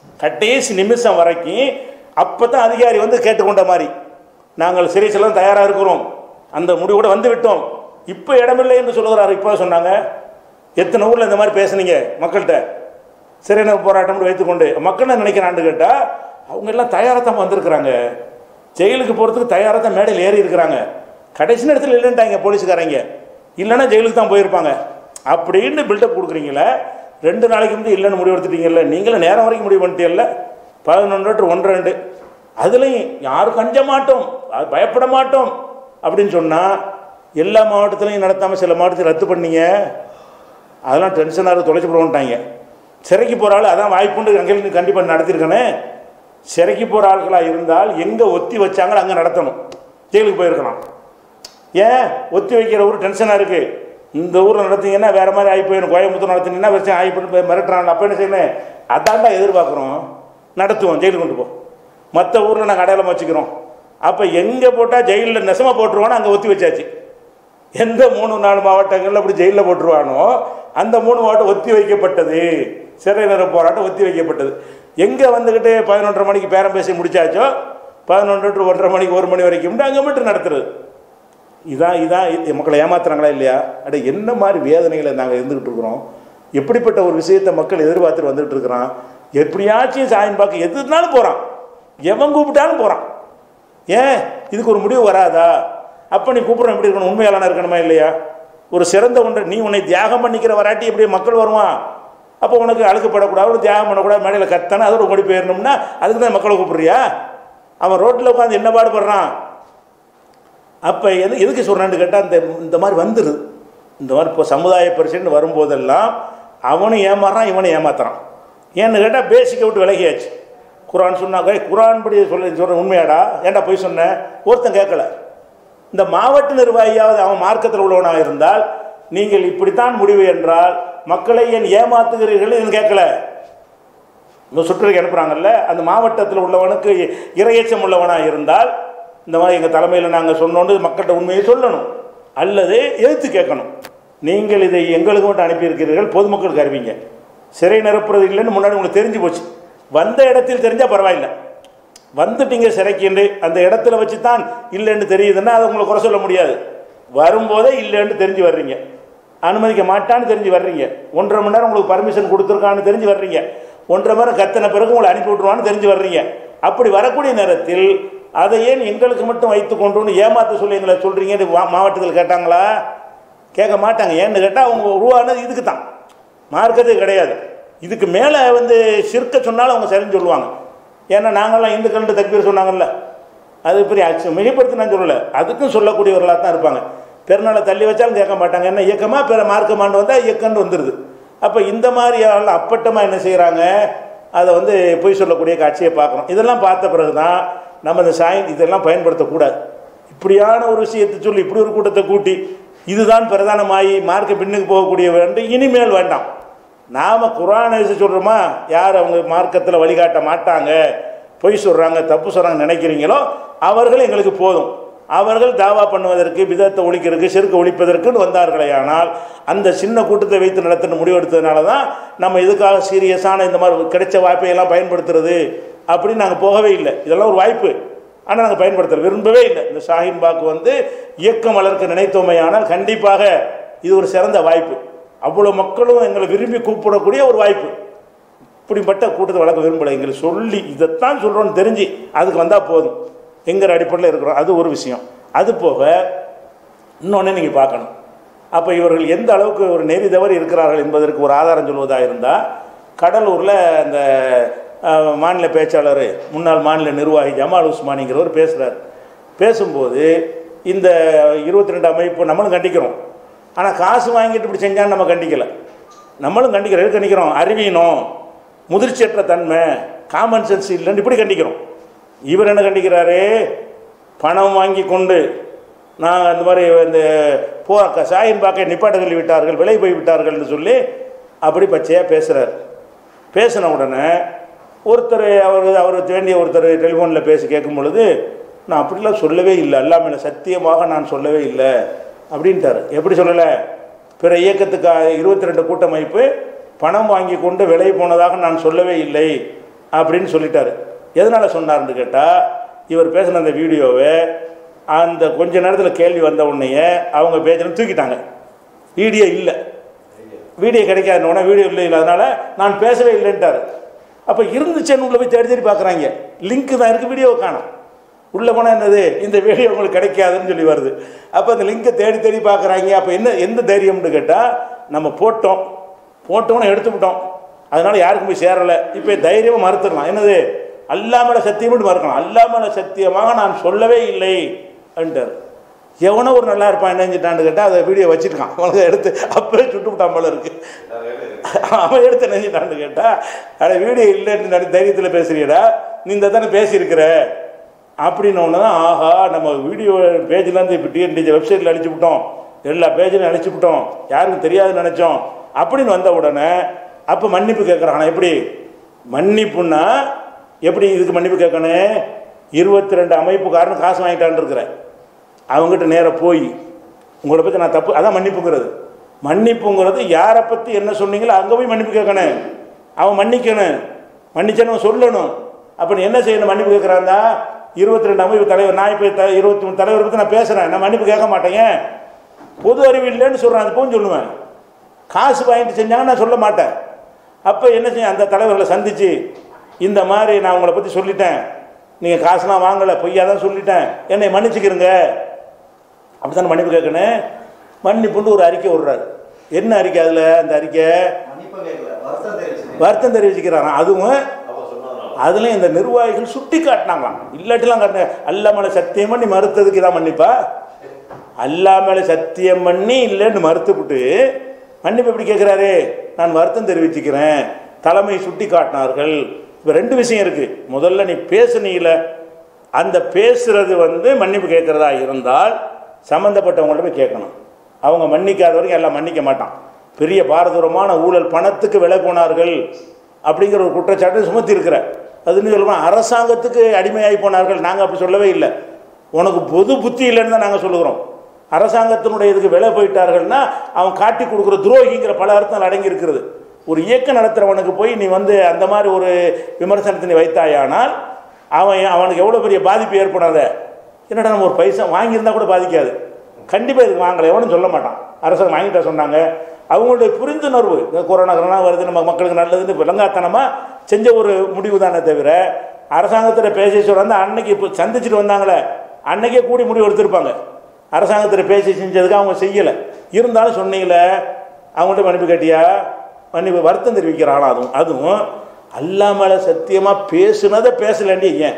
கடைசி நிமிஷம் வரைக்கும் அப்பதான் அதிகாரி வந்து கேட்டுக்கொண்ட மாதிரி நாங்கள் சிறை செல்ல தயாரா இருக்கிறோம் அந்த முடிவோட வந்து விட்டோம் இப்போ இடமில்லை என்று சொல்லுகிறாரு இப்போ சொன்னாங்க எத்தனை ஊர்ல இந்த மாதிரி பேசுனீங்க மக்கள்கிட்ட சிறையின போராட்டம் வைத்துக்கொண்டு மக்கள் என்ன நினைக்கிறான்னு கேட்டா அவங்க எல்லாம் தயாராக தான் வந்திருக்கிறாங்க ஜெயிலுக்கு போகிறதுக்கு தயாராக தான் மேடையில் ஏறி இருக்கிறாங்க கடைசி நேரத்தில் இல்லைன்ட்டாங்க போலீஸ்காரங்க இல்லைன்னா ஜெயிலுக்கு தான் போயிருப்பாங்க அப்படின்னு பில்டப் கொடுக்குறீங்களே ரெண்டு நாளைக்கு முந்தைய இல்லைன்னு முடிவு எடுத்துட்டீங்கல்ல நீங்களும் நேரம் வரைக்கும் முடிவு பண்ணிட்டீங்கல்ல பதினொன்று டு ஒன்று ரெண்டு அதுலேயும் யாரும் கஞ்ச மாட்டோம் அது பயப்பட மாட்டோம் அப்படின்னு சொன்னால் எல்லா மாவட்டத்திலையும் நடத்தாமல் சில மாவட்டத்தில் ரத்து பண்ணீங்க அதெல்லாம் டென்ஷனாக தொலைச்சு போடுவோன்ட்டாங்க சிறைக்கு போகிற ஆள் அதான் வாய்ப்புண்டு அங்கே கண்டிப்பாக நடத்திருக்கனே சிறைக்கு போகிற ஆட்களாக இருந்தால் எங்கே ஒத்தி வச்சாங்களோ அங்கே நடத்தணும் ஜெயிலுக்கு போயிருக்கலாம் ஏன் ஒத்தி வைக்கிற ஊர் டென்ஷனாக இருக்குது இந்த ஊரில் நடத்தீங்கன்னா வேறு மாதிரி ஆகி போயிடும் கோயம்புத்தூர் நடத்தினீங்கன்னா வச்சு ஆகி போய் போய் மிரட்டுறாங்க அப்போ என்ன செய்யணும் அதான்டா எதிர்பார்க்குறோம் நடத்துவோம் ஜெயிலுக்கு கொண்டு போ மற்ற ஊரில் நாங்கள் அடையாளம் வச்சுக்கிறோம் அப்போ எங்கே போட்டால் ஜெயிலில் நெசமாக போட்டுருவோன்னு அங்கே ஒத்தி வச்சாச்சு எந்த மூணு நாலு மாவட்டங்களில் அப்படி ஜெயிலில் போட்டுருவானோ அந்த மூணு மாவட்டம் ஒத்தி வைக்கப்பட்டது சிறை நிற போராட்டம் ஒத்தி வைக்கப்பட்டது எங்கே வந்துக்கிட்டு பதினொன்றரை மணிக்கு பேரம் பேசி முடிச்சாச்சோ பதினொன்று டு ஒன்றரை மணிக்கு ஒரு மணி வரைக்கும் அங்கே மட்டும் நடத்துறது இதான் இதான் இது மக்களை ஏமாத்துறாங்களா இல்லையா அட என்ன மாதிரி வேதனைகளை நாங்கள் இருந்துக்கிட்டு இருக்கிறோம் எப்படிப்பட்ட ஒரு விஷயத்தை மக்கள் எதிர்பார்த்துட்டு வந்துட்டு இருக்கிறான் எப்படியாச்சும் சாயின் பார்க்க எதுனாலும் போகிறான் எவன் கூப்பிட்டாலும் போகிறான் ஏன் இதுக்கு ஒரு முடிவு வராதா அப்போ நீ கூப்பிட்ற எப்படி இருக்கணும் உண்மையாளனா இருக்கணுமா இல்லையா ஒரு சிறந்த ஒன்றை நீ உன்னை தியாகம் பண்ணிக்கிற வராட்டி எப்படி மக்கள் வருவான் அப்போ உனக்கு அழுக்கப்படக்கூடாது ஒரு தியாகம் பண்ணக்கூடாது மேடையில் கத்தானே அதோட ஓடி போயிடணும்னா அதுக்கு தான் மக்களை கூப்பிடுறியா அவன் ரோட்டில் உட்காந்து என்ன பாடுபடுறான் அப்போ எது எதுக்கு சொல்கிறான்னு கேட்டால் இந்த இந்த மாதிரி வந்துடுது இந்த மாதிரி இப்போ சமுதாய பரிசுன்னு வரும்போதெல்லாம் அவனும் ஏமாறுறான் இவனும் ஏமாத்துறான் ஏன்னு கேட்டால் பேசிக்கை விட்டு விலகியாச்சு குரான் சொன்னாங்க குரான் படி சொல்ல சொல்கிற உண்மையாடா ஏன்டா போய் சொன்னேன் ஒருத்தன் கேட்கல இந்த மாவட்ட நிர்வாகியாவது அவன் மார்க்கத்தில் உள்ளவனாக இருந்தால் நீங்கள் இப்படித்தான் முடிவு என்றால் மக்களை ஏன் ஏமாத்துகிறீர்கள் என்று கேட்கல இந்த சுற்றுக்கு அனுப்புகிறாங்கல்ல அந்த மாவட்டத்தில் உள்ளவனுக்கு இரையச்சம் உள்ளவனாக இருந்தால் இந்த மாதிரி எங்கள் தலைமையில் நாங்கள் சொன்னோன்னு மக்கள்கிட்ட உண்மையை சொல்லணும் அல்லது எதிர்த்து கேட்கணும் நீங்கள் இதை எங்களுக்கு மட்டும் அனுப்பியிருக்கிறீர்கள் பொதுமக்களுக்கு அறிவிங்க சிறை நிரப்புறது இல்லைன்னு முன்னாடி உங்களுக்கு தெரிஞ்சு போச்சு வந்த இடத்தில் தெரிஞ்சால் பரவாயில்லை வந்துட்டீங்க சிறைக்கின்று அந்த இடத்துல வச்சு தான் இல்லைன்னு தெரியுதுன்னா அதை உங்களை குறை சொல்ல முடியாது வரும்போதே இல்லைன்னு தெரிஞ்சு வர்றீங்க அனுமதிக்க மாட்டான்னு தெரிஞ்சு வர்றீங்க ஒன்றரை மணி நேரம் உங்களுக்கு பர்மிஷன் கொடுத்துருக்கான்னு தெரிஞ்சு வர்றீங்க ஒன்றரை மணி நேரம் கத்தின பிறகு உங்களை அனுப்பி விட்ருவான்னு தெரிஞ்சு வர்றீங்க அப்படி வரக்கூடிய நேரத்தில் அதை ஏன் எங்களுக்கு மட்டும் வைத்து கொண்டு ஏமாத்த சொல்லி எங்களை சொல்கிறீங்க மாவட்டத்தில் கேட்டாங்களா கேட்க மாட்டாங்க ஏன்னு கேட்டால் அவங்க உருவானது இதுக்கு தான் மார்க்கத்து கிடையாது இதுக்கு மேலே வந்து சிற்க சொன்னாலும் அவங்க சரின்னு சொல்லுவாங்க ஏன்னா நாங்கள்லாம் இந்துக்கள்னு தக்பீர் சொன்னாங்கல்ல அது பெரிய அச்சு மிகப்படுத்தி நான் சொல்லலை அதுக்கும் சொல்லக்கூடியவர்களாக தான் இருப்பாங்க பெருநாளை தள்ளி வச்சாலும் கேட்க மாட்டாங்க என்ன இயக்கமாக பிற மார்க்கமாண்டு வந்தால் இயக்கம்னு வந்துடுது அப்போ இந்த மாதிரி ஆள் அப்பட்டமாக என்ன செய்கிறாங்க அதை வந்து பொய் சொல்லக்கூடிய காட்சியை பார்க்குறோம் இதெல்லாம் பார்த்த பிறகு தான் நம்ம இந்த சாயின் இதெல்லாம் பயன்படுத்தக்கூடாது இப்படியான ஒரு விஷயத்தை சொல்லி இப்படி ஒரு கூட்டத்தை கூட்டி இதுதான் பிரதானமாகி மார்க்க பின்னுக்கு போகக்கூடிய வேண்டும் இனிமேல் வேண்டாம் நாம் குரானை சொல்கிறோமா யார் அவங்க மார்க்கத்தில் வழிகாட்ட மாட்டாங்க பொய் சொல்கிறாங்க தப்பு சொல்கிறாங்க நினைக்கிறீங்களோ அவர்கள் எங்களுக்கு போதும் அவர்கள் தாவா பண்ணுவதற்கு விதத்தை ஒழிக்கிறதுக்கு செருக்க ஒழிப்பதற்குன்னு வந்தார்களே ஆனால் அந்த சின்ன கூட்டத்தை வைத்து நடத்தின முடிவெடுத்ததுனால தான் நம்ம இதுக்காக சீரியஸான இந்த மாதிரி கிடைச்ச வாய்ப்பை எல்லாம் பயன்படுத்துறது அப்படின்னு நாங்கள் போகவே இல்லை இதெல்லாம் ஒரு வாய்ப்பு ஆனால் நாங்கள் பயன்படுத்த விரும்பவே இல்லை இந்த ஷாஹின் பாக்கு வந்து இயக்கம் வளர்க்க நினைத்தோமையானால் கண்டிப்பாக இது ஒரு சிறந்த வாய்ப்பு அவ்வளோ மக்களும் எங்களை விரும்பி கூப்பிடக்கூடிய ஒரு வாய்ப்பு இப்படிப்பட்ட கூட்டத்தை வளர்க்க விரும்பலை எங்களை சொல்லி இதைத்தான் சொல்கிறோன்னு தெரிஞ்சு அதுக்கு வந்தால் போதும் எங்கிற அடிப்படையில் இருக்கிறோம் அது ஒரு விஷயம் அது போக இன்னொன்று நீங்கள் பார்க்கணும் அப்போ இவர்கள் எந்த அளவுக்கு ஒரு நெறி தவறி இருக்கிறார்கள் என்பதற்கு ஒரு ஆதாரம் சொல்வதாக இருந்தால் கடலூரில் அந்த அஹ், மாநில பேச்சாளர் முன்னாள் மாநில நிர்வாகி ஜமால் உஸ்மானிங்கிறவர் பேசுகிறார் பேசும்போது இந்த இருபத்தி ரெண்டு அமைப்பு நம்மளும் கண்டிக்கிறோம் ஆனால் காசு வாங்கிட்டு இப்படி செஞ்சான்னு நம்ம கண்டிக்கலை நம்மளும் கண்டிக்கிறோம் எது கண்டிக்கிறோம் அறிவீனம் முதிர்ச்சியற்ற தன்மை காமன் சென்ஸ் இல்லைன்னு இப்படி கண்டிக்கிறோம் இவர் என்ன கண்டிக்கிறாரு பணம் வாங்கி கொண்டு நான் இந்த மாதிரி இந்த போ சாயின் பாக்கை நிப்பாட்ட சொல்லி விட்டார்கள் விலை போய் விட்டார்கள்னு சொல்லி அப்படி பச்சையாக பேசுகிறார் பேசின உடனே ஒருத்தர் அவர் அவருக்கு வேண்டிய ஒருத்தர் டெலிஃபோனில் பேசி கேட்கும் பொழுது நான் அப்படிலாம் சொல்லவே இல்லை அல்லாமல் சத்தியமாக நான் சொல்லவே இல்லை அப்படின்ட்டார் எப்படி சொல்லலை பிற இயக்கத்துக்கு இருபத்தி ரெண்டு கூட்டமைப்பு பணம் வாங்கி கொண்டு விலை போனதாக நான் சொல்லவே இல்லை அப்படின்னு சொல்லிட்டாரு எதனால் சொன்னார்னு கேட்டால் இவர் பேசின அந்த வீடியோவை அந்த கொஞ்ச நேரத்தில் கேள்வி வந்த உடனேயே அவங்க பேஜில் தூக்கிட்டாங்க வீடியோ இல்லை வீடியோ கிடைக்காத உடனே வீடியோ இல்லை இல்லை அதனால நான் பேசவே இல்லைன்ட்டார் அப்போ இருந்துச்சேன்னு உள்ள போய் தேடி தேடி பார்க்குறாங்க லிங்க் தான் இருக்குது வீடியோ காணும் உள்ளே போனால் என்னது இந்த வீடியோ உங்களுக்கு கிடைக்காதுன்னு சொல்லி வருது அப்போ அந்த லிங்கை தேடி தேடி பார்க்குறாங்க அப்போ என்ன எந்த தைரியம்னு கேட்டால் நம்ம போட்டோம் போட்டோன்னு எடுத்து விட்டோம் அதனால யாருக்கும் போய் சேரலை இப்போ தைரியமாக மறுத்துடலாம் என்னது அல்லாமல சத்தியம்னு மறுக்கலாம் அல்லாமல சத்தியமாக நான் சொல்லவே இல்லை அப்படின்ட்டார் எவனோ ஒரு நல்லா இருப்பான் என்னஞ்சிட்டான்னு கேட்டால் அதை வீடியோ வச்சிருக்கான் அவனுக்கு எடுத்து அப்பவே சுட்டு விட்டான் போல இருக்கு அவன் எடுத்து நினைச்சிட்டான்னு கேட்டா அட வீடியோ இல்லைன்னு நடி- தைரியத்தில் பேசுறியடா நீ இந்த தானே பேசியிருக்கிற அப்படின்னு ஒன்று தான் ஆஹா நம்ம வீடியோ பேஜ்லேருந்து இப்போ டிஎன்டிஜி வெப்சைட்டில் அழிச்சு விட்டோம் எல்லா பேஜ்லையும் அழிச்சு விட்டோம் யாருக்கும் தெரியாதுன்னு நினச்சோம் அப்படின்னு வந்த உடனே அப்போ மன்னிப்பு கேட்குறான் எப்படி மன்னிப்புன்னா எப்படி இதுக்கு மன்னிப்பு கேட்கணும் இருபத்தி ரெண்டு அமைப்புக்காரனு காசு வாங்கிட்டான்னு இருக்கிறேன் அவங்ககிட்ட நேராக போய் உங்களை பற்றி நான் தப்பு அதான் மன்னிப்புங்கிறது மன்னிப்புங்கிறது யாரை பற்றி என்ன சொன்னீங்களோ அங்கே போய் மன்னிப்பு கேட்கணும் அவன் மன்னிக்கணும் மன்னிச்சவன் சொல்லணும் அப்போ நீ என்ன செய்யணும் மன்னிப்பு கேட்குறாந்தா இருபத்தி ரெண்டு அமைப்பு தலைவர் நான் இப்போ த இருபத்தி மூணு தலைவர் பற்றி நான் பேசுகிறேன் நான் மன்னிப்பு கேட்க மாட்டேங்க பொது அறிவு இல்லைன்னு சொல்கிறேன் அது போன்னு சொல்லுவேன் காசு வாங்கிட்டு செஞ்சாங்க நான் சொல்ல மாட்டேன் அப்போ என்ன செய்ய அந்த தலைவர்களை சந்திச்சு இந்த மாதிரி நான் உங்களை பற்றி சொல்லிட்டேன் நீங்கள் காசுலாம் வாங்கலை பொய்யா தான் சொல்லிட்டேன் என்னை மன்னிச்சுக்கிறங்க அப்படி தானே மன்னிப்பு கேட்கணும் மன்னிப்புண்டு ஒரு அறிக்கை விடுறாரு என்ன அறிக்கை அதில் அந்த அறிக்கை வருத்தம் தெரிவிச்சுக்கிறாராம் அதுவும் அதுலயும் இந்த நிர்வாகிகள் சுட்டி காட்டினாங்களாம் இல்லாட்டிலாம் காட்டின அல்லா மேலே சத்தியம் பண்ணி மறுத்ததுக்கு இதான் மன்னிப்பா அல்லா மேலே சத்தியம் பண்ணி இல்லைன்னு மறுத்துவிட்டு மன்னிப்பு எப்படி கேட்குறாரு நான் வருத்தம் தெரிவிச்சுக்கிறேன் தலைமை சுட்டி காட்டினார்கள் இப்போ ரெண்டு விஷயம் இருக்கு முதல்ல நீ பேசுனீல அந்த பேசுறது வந்து மன்னிப்பு கேட்குறதா இருந்தால் சம்மந்தப்பட்டவங்கள்ட்ட போய் கேட்கணும் அவங்க மன்னிக்காத வரைக்கும் எல்லாம் மன்னிக்க மாட்டான் பெரிய பாரதூரமான ஊழல் பணத்துக்கு விலை போனார்கள் அப்படிங்கிற ஒரு குற்றச்சாட்டு சுமத்தி இருக்கிற அதுன்னு சொல்லுவோம் அரசாங்கத்துக்கு அடிமையாகி போனார்கள் நாங்கள் அப்படி சொல்லவே இல்லை உனக்கு பொது புத்தி இல்லைன்னு தான் நாங்கள் சொல்லுகிறோம் அரசாங்கத்தினுடைய இதுக்கு விலை போயிட்டார்கள்னா அவன் காட்டி கொடுக்குற துரோகிங்கிற பல அர்த்தங்கள் அடங்கி இருக்கிறது ஒரு இயக்கம் நடத்துகிறவனுக்கு போய் நீ வந்து அந்த மாதிரி ஒரு விமர்சனத்தை நீ வைத்தாயானால் அவன் அவனுக்கு எவ்வளோ பெரிய பாதிப்பு ஏற்படாத என்னடா நம்ம ஒரு பைசா வாங்கியிருந்தா கூட பாதிக்காது கண்டிப்பாக இதுக்கு வாங்கலை எவனும் சொல்ல மாட்டான் அரசாங்கம் வாங்கிட்ட சொன்னாங்க அவங்களுடைய புரிந்துணர்வு இந்த கொரோனா கொரோனா வருது நம்ம மக்களுக்கு நல்லதுன்னு விளங்காத்தனமாக செஞ்ச ஒரு முடிவு தானே தவிர அரசாங்கத்தில் பேசி சொல்கிறாங்க அன்னைக்கு இப்போ சந்திச்சுட்டு வந்தாங்களே அன்னைக்கே கூடி முடிவு எடுத்திருப்பாங்க அரசாங்கத்தில் பேசி செஞ்சதுக்கு அவங்க செய்யலை இருந்தாலும் சொன்னீங்களே அவங்கள்ட்ட மன்னிப்பு கேட்டியா மன்னிப்பு வருத்தம் தெரிவிக்கிறானா அதுவும் அதுவும் அல்லாமல சத்தியமாக பேசுனதை பேசலேண்டி ஏன்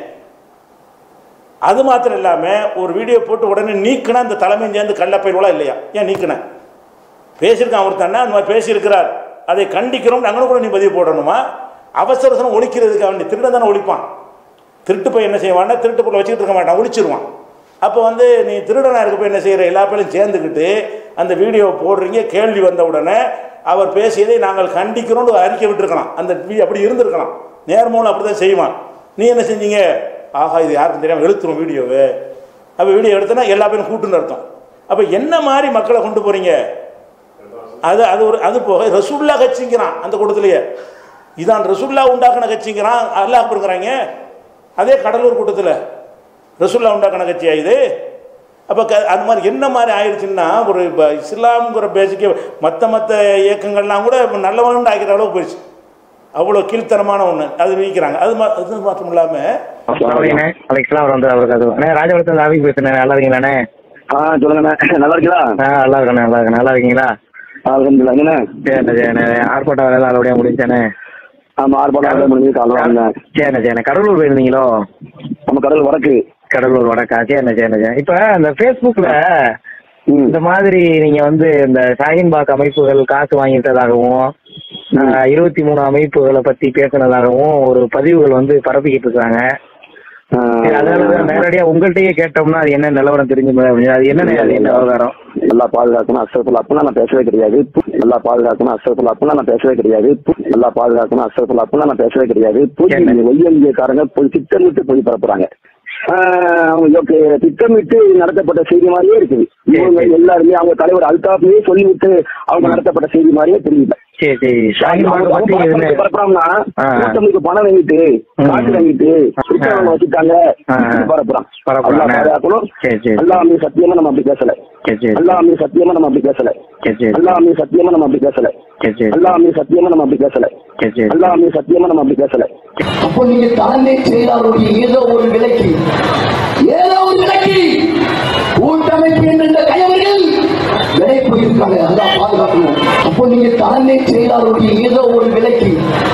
அது மாத்திரம் இல்லாமல் ஒரு வீடியோ போட்டு உடனே நீக்கினா இந்த தலைமையும் சேர்ந்து கள்ளப்பயிர்களா இல்லையா ஏன் நீக்கினேன் பேசியிருக்கான் ஒருத்தன்னா அந்த மாதிரி பேசியிருக்கிறார் அதை கண்டிக்கிறோம் அங்கே கூட நீ பதிவு போடணுமா அவசர அவசரம் ஒழிக்கிறதுக்கு அவன் திருடன் தானே ஒழிப்பான் திருட்டு போய் என்ன செய்வான்னா திருட்டு பொருளை வச்சுக்கிட்டு இருக்க மாட்டான் ஒழிச்சிருவான் அப்போ வந்து நீ திருடனாக இருக்க போய் என்ன செய்கிற எல்லா பேரும் சேர்ந்துக்கிட்டு அந்த வீடியோவை போடுறீங்க கேள்வி வந்த உடனே அவர் பேசியதை நாங்கள் கண்டிக்கிறோம்னு ஒரு அறிக்கை விட்டுருக்கலாம் அந்த வீ- அப்படி இருந்திருக்கலாம் நேர்மூலம் அப்படி தான் செய்வான் நீ என்ன செஞ்சீங்க ஆஹா இது யாருக்கும் தெரியாமல் எழுத்துரும் வீடியோவை அப்போ வீடியோ எடுத்தனா எல்லா பேரும் கூட்டுன்னு அர்த்தம் அப்போ என்ன மாதிரி மக்களை கொண்டு போகிறீங்க அது அது ஒரு அது போக ரசூல்லா கட்சிங்கிறான் அந்த கூட்டத்திலேயே இதான் ரசூல்லா உண்டாக்கின கட்சிங்கிறான் அல்லாஹ் இருக்கிறாங்க அதே கடலூர் கூட்டத்தில் ரசூல்லா உண்டாக்கின கட்சியா இது அப்போ க அது மாதிரி என்ன மாதிரி ஆயிடுச்சுன்னா ஒரு இப்போ இஸ்லாம்ங்கிற பேசிக்க மற்ற மற்ற இயக்கங்கள்லாம் கூட இப்போ நல்லவன் ஆக்கிற அளவுக்கு போயிடுச்சு அவ்வளோ கீழ்த்தனமான ஒன்று அது நீக்கிறாங்க அது மா அது மாற்றம் இல்லாமல் அஸ்லாமலைங்கண்ணே அலைக்கலாம் அவர் வந்து அவருக்கு அது அண்ணே ராஜபுரத்தில் ஆஃபீஸ் பேசுனேன் நல்லா இருக்கீங்களாண்ணே ஆ சொல்லுங்கண்ணே நல்லா இருக்கீங்களா ஆ நல்லா இருக்கண்ணே நல்லா இருக்கேன் நல்லா இருக்கீங்களா அலமதுல்லா என்னண்ணே சரிண்ணே சரிண்ணே ஆர்ப்பாட்டம் வேலை நல்லபடியாக முடிஞ்சானே ஆமா ஆர்ப்பாட்டம் முடிஞ்சு காலைல வந்தேன் சரிண்ணே சரிண்ணே கடலூர் போயிருந்தீங்களோ நம்ம கடல் வடக்கு கடலூர் வடக்கா சரிண்ணே சரிண்ணே சரி இப்போ இந்த ஃபேஸ்புக்கில் ம் இந்த மாதிரி நீங்கள் வந்து இந்த ஷாஹின்பாக் அமைப்புகள் காசு வாங்கிட்டதாகவும் இருபத்தி மூணு அமைப்புகளை பற்றி பேசுனதாகவும் ஒரு பதிவுகள் வந்து பரப்பிக்கிட்டு இருக்காங்க சரி, அதனாலதான் நேரடியா உங்கள்கிட்டயே கேட்டோம்னா அது என்ன நிலவரம் தெரிஞ்சு அது என்ன அது என்ன விவகாரம் நல்லா பாதுகாக்கணும் அஸ்தபுல் அப்படின்னா நான் பேசவே கிடையாது நல்லா பாதுகாக்கணும் அஸ்தபுல் அப்படின்னா நான் பேசவே கிடையாது நல்லா பாதுகாக்கணும் அஸ்தபுல் அப்படின்னா நான் பேசவே கிடையாது என்ன? ஒய்எம்ஏக்காரங்க போய் திட்டமிட்டு போய் பரப்புறாங்க ஆஹ் ஓகே திட்டமிட்டு நடத்தப்பட்ட செய்தி மாதிரியே இருக்குது இவங்க எல்லாருமே அவங்க தலைவர் அல்தாஃபியே சொல்லிவிட்டு அவங்க நடத்தப்பட்ட செய்தி மாதிரியே தெரியல சரி சரி ஷாஹின் பாக் அவங்க பத்தி பரப்புறது என்ன பரப்புறாங்கன்னா ஆ. கூட்டமைக்கு பணம் வாங்கிட்டு ம். காசு வாங்கிட்டு சுத்தவங்க வச்சுட்டாங்க ஆ. இப்படி பரப்புறான் பரப்புறான். அல்லாஹ் பாதுகாக்கணும் சரி, சரி. அல்லாமே சத்தியமா நம்ம அப்படி பேசல சரி சரி அல்லாமே சத்தியமா நம்ம அப்படி பேசல சரி சரி அல்லாமே சத்தியமா நம்ம அப்படி பேசல சரி சரி அல்லாமே சத்தியமா நம்ம அப்படி பேசல சரி சரி அல்லாமே சத்தியமா நம்ம அப்படி பேசல அப்போ நீங்க தலைமை செயலாளருடைய ஏதோ ஒரு விலைக்கு ஏதோ ஒரு விலைக்கு கூட்டமைப்பு என்கின்ற கயவர்கள் விலை போயிருக்காங்க அதான் பாதுகாக்கணும் அப்போ நீங்க தலைமை செயலாளருடைய ஏதோ ஒரு விலைக்கு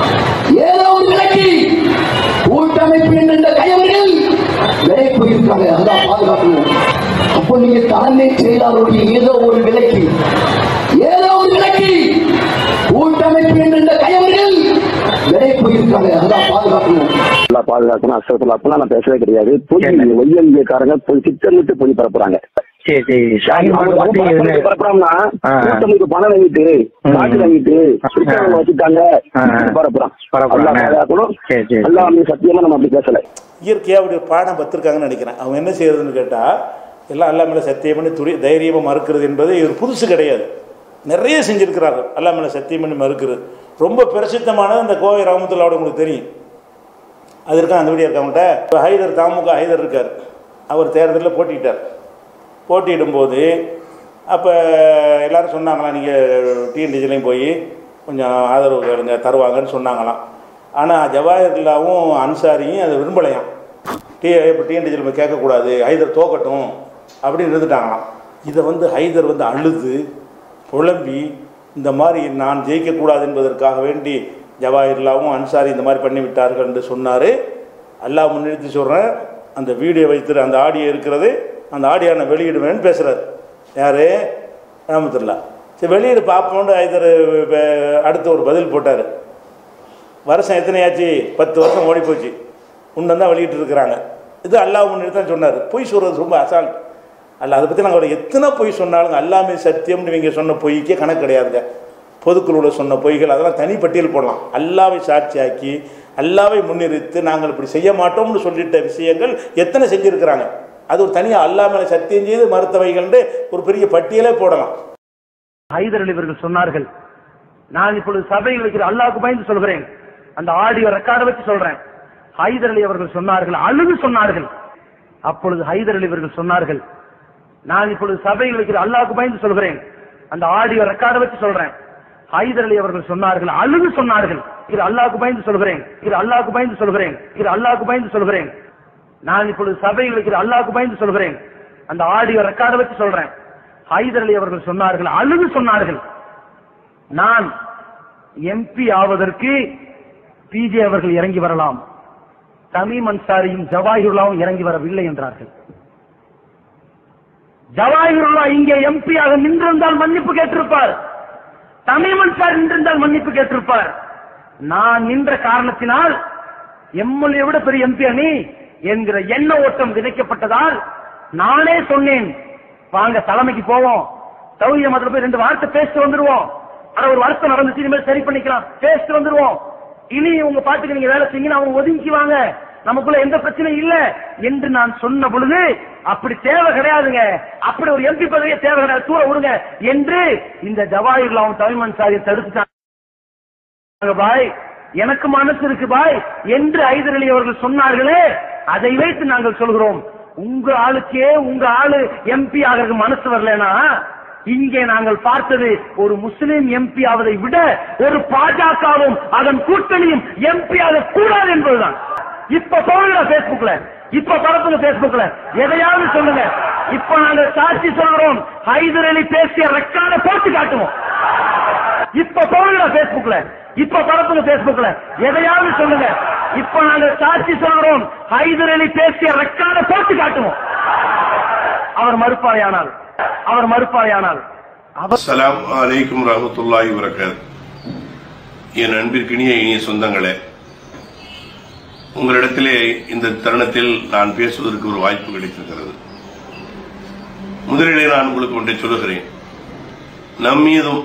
ஏதோ ஒரு விலைக்கு கூட்டமைப்பு என்கின்ற கயவர்கள் விலை போயிருக்காங்க அதான் பாதுகாக்கணும் அப்போ நீங்க தலைமை செயலாளருடைய ஏதோ ஒரு விலைக்கு ஏதோ ஒரு விலைக்கு கூட்டமைப்பு என்கின்ற கயவர்கள் விலை போயிருக்காங்க அதான் பாதுகாக்கணும் நல்லா பாதுகாக்கணும் அஸ்தபுல் அப்படின்னா நான் பேசவே கிடையாது போய் என்ன? ஒய்எம்ஏக்காரங்க போய் திட்டமிட்டு போய் பரப்புறாங்க சரி சரி ஷாஹின் பாக் அவங்க பத்தி என்ன பரப்புறது பரப்புறாங்கன்னா ஆ. கூட்டமைக்கு பணம் வாங்கிட்டு ம். காசு வாங்கிட்டு சுத்தவங்க வச்சுட்டாங்க ஆ. இப்படி பரப்புறான் பரப்புறான். அல்லாஹ் பாதுகாக்கணும் சரி, சரி. அல்லாமே சத்தியமா நம்ம அப்படி பேசல இயற்கையாக அப்படி ஒரு பாடம் பத்திருக்காங்கன்னு நினைக்கிறேன் அவங்க என்ன செய்யறதுன்னு கேட்டால் எல்லாம் அல்லா மேலே சத்தியம் பண்ணி துரி தைரியமாக மறுக்கிறது என்பது ஒரு புதுசு கிடையாது நிறைய செஞ்சிருக்கிறார்கள் அல்லா மேலே சத்தியம் பண்ணி மறுக்கிறது ரொம்ப பிரசித்தமானது அந்த கோவை ராமத்துல்லாவோட உங்களுக்கு தெரியும் அது இருக்கா அந்த வீடியோ இருக்கவங்கள்ட்ட இப்போ ஹைதர் தாமுக ஹைதர் இருக்கார் அவர் தேர்தலில் போட்டிட்டார் போட்டியிடும்போது அப்போ எல்லாரும் சொன்னாங்களாம் நீங்கள் டிஎன்டிஜிலையும் போய் கொஞ்சம் ஆதரவு கேளுங்க தருவாங்கன்னு சொன்னாங்களாம் ஆனால் ஜவாஹர்லாவும் அன்சாரியும் அதை விரும்பலையாம் டி இப்போ டிஎன்டிஜியில் போய் கேட்கக்கூடாது ஹைதர் தோக்கட்டும் அப்படின்னு இருந்துட்டாங்களாம் இதை வந்து ஹைதர் வந்து அழுது புலம்பி இந்த மாதிரி நான் ஜெயிக்கக்கூடாது என்பதற்காக வேண்டி ஜவாஹர்லாவும் அன்சாரி இந்த மாதிரி பண்ணி விட்டார்கள் என்று சொன்னார் அல்லாஹ் முன்னிறுத்தி சொல்கிறேன் அந்த வீடியோ வைத்து அந்த ஆடியோ இருக்கிறது அந்த ஆடியோ நான் வெளியிடுவேன்னு பேசுகிறார் யார் ராமத்துல்லா சரி வெளியிடு பார்ப்போம்னு ஹைதர் அஹ், அடுத்து ஒரு பதில் போட்டார் வருஷம் எத்தனையாச்சு பத்து வருஷம் ஓடி போச்சு உன்னு தான் வெளியிட்டு இருக்கிறாங்க இது அல்லாஹ் முன்னாடி தான் சொன்னார் பொய் சொல்கிறது ரொம்ப அசால்ட் அல்ல அதை பற்றி நாங்கள் எத்தனை பொய் சொன்னாலும் அல்லாமே சத்தியம்னு இவங்க சொன்ன பொய்க்கே கணக்கு கிடையாதுங்க பொதுக்குழுவில் சொன்ன பொய்கள் அதெல்லாம் தனி பட்டியல் போடலாம் அல்லாவை சாட்சியாக்கி அல்லாவை முன்னிறுத்து நாங்கள் இப்படி செய்ய மாட்டோம்னு சொல்லிட்ட விஷயங்கள் எத்தனை செஞ்சுருக்கிறாங்க அது ஒரு தனியாக அல்லா மேலே சத்தியம் செய்து மறுத்தவைகள்னு ஒரு பெரிய பட்டியலே போடலாம் ஹைதர் அலி இவர்கள் சொன்னார்கள் நான் இப்பொழுது சபையில் வைக்கிற அல்லாஹ்வுக்கு பயந்து சொல்கிறேன் அந்த ஆடியோ ரெக்கார்டை வச்சு சொல்றேன் ஹைதர் அலி அவர்கள் சொன்னார்கள் அழுது சொன்னார்கள் அப்பொழுது ஹைதர் அலி இவர்கள் சொன்னார்கள் நான் இப்பொழுது சபையில் வைக்கிற அல்லாஹ்வுக்கு பயந்து சொல்கிறேன் அந்த ஆடியோ ரெக்கார்டை வச்சு சொல்றேன் ஹைதர் அலி அவர்கள் சொன்னார்கள் அழுது சொன்னார்கள் இது அல்லாஹ்வுக்கு பயந்து சொல்கிறேன் இது அல்லாஹ்வுக்கு பயந்து சொல்கிறேன் இது அல்லாஹ்வுக்கு பயந்து சொல்கிறேன் நான் இப்பொழுது சபையில் வைக்கிற அல்லாஹ்வுக்கு பயந்து சொல்கிறேன் அந்த ஆடியோ ரெக்கார்டை வச்சு சொல்றேன் ஹைதர் அலி அவர்கள் சொன்னார்கள் அழுது சொன்னார்கள் நான் எம்பி ஆவதற்கு பிஜே அவர்கள் இறங்கி வரலாம் தமீம் அன்சாரியும் ஜவாஹிருல்லாவும் இறங்கி வரவில்லை என்றார்கள் ஜவாஹிருல்லா இங்கே எம்பியாக நின்றிருந்தால் மன்னிப்பு கேட்டிருப்பார் தமீம் அன்சாரி நின்றிருந்தால் மன்னிப்பு கேட்டிருப்பார் நான் நின்ற காரணத்தினால் எம்எல்ஏ விட பெரிய எம்பி அணி என்கிற எண்ண ஓட்டம் விதைக்கப்பட்டதால் நானே சொன்னேன் வாங்க தலைமைக்கு போவோம் தௌரிய மதத்துல போய் ரெண்டு வார்த்தை பேசிட்டு வந்துருவோம் ஆனா ஒரு வருஷம் நடந்துச்சு இனிமேல் சரி பண்ணிக்கலாம் பேசிட்டு வந்துருவோம் இனி உங்க பாட்டுக்கு நீங்க வேலை செய்யுங்க அவங்க ஒதுங்கிக்குவாங்க நமக்குள்ள எந்த பிரச்சனையும் இல்ல என்று நான் சொன்ன பொழுது அப்படி தேவை கிடையாதுங்க அப்படி ஒரு எம்பி பதவியே தேவை கிடையாது தூர விடுங்க என்று இந்த ஜவாஹிர்லாவும் தமிழ் சாரியை தடுத்துட்டாங்க பாய் எனக்கு மனசு இருக்கு பாய் என்று ஐதர் அலி அவர்கள் சொன்னார்களே அதை வைத்து நாங்கள் சொல்கிறோம் உங்க ஆளுக்கே உங்க ஆளு எம்பி ஆகிறது மனசு வரலனா இங்கே நாங்கள் பார்த்தது ஒரு முஸ்லிம் எம்பி ஆவதை விட ஒரு பாஜகவும் அதன் கூட்டணியும் எம்பி ஆக கூடாது என்பதுதான் இப்ப சொல்லுங்க பேஸ்புக்ல இப்ப பரப்புங்க பேஸ்புக்ல எதையாவது சொல்லுங்க இப்ப நாங்க சாட்சி சொல்கிறோம் ஹைதர் அலி பேசிய ரெக்கார்டை போட்டு காட்டுவோம் இப்ப சொல்லுங்க பேஸ்புக்ல இப்ப பரப்புங்க பேஸ்புக்ல எதையாவது சொல்லுங்க இப்ப நாங்க சாட்சி சொல்கிறோம் ஹைதர் அலி பேசிய ரெக்கார்டை போட்டு காட்டுவோம் அவர் மறுப்பாளையானால் அவர் மறுப்பாளையானால் அஸ்ஸலாமு அலைக்கும் ரஹமத்துல்லாஹி வரகாத் என் அன்பிற்கினிய இனிய சொந்தங்களே உங்களிடத்திலே இந்த தருணத்தில் நான் பேசுவதற்கு ஒரு வாய்ப்பு கிடைத்திருக்கிறது முதலிலே நான் உங்களுக்கு ஒன்றை சொல்லுகிறேன் நம் மீதும்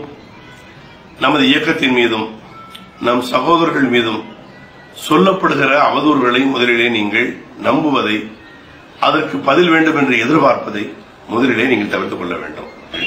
நமது இயக்கத்தின் மீதும் நம் சகோதரர்கள் மீதும் சொல்லப்படுகிற அவதூறுகளை முதலிலே நீங்கள் நம்புவதை அதற்கு பதில் வேண்டும் என்று எதிர்பார்ப்பதை முதலிலே நீங்கள் தவிர்த்துக் கொள்ள வேண்டும்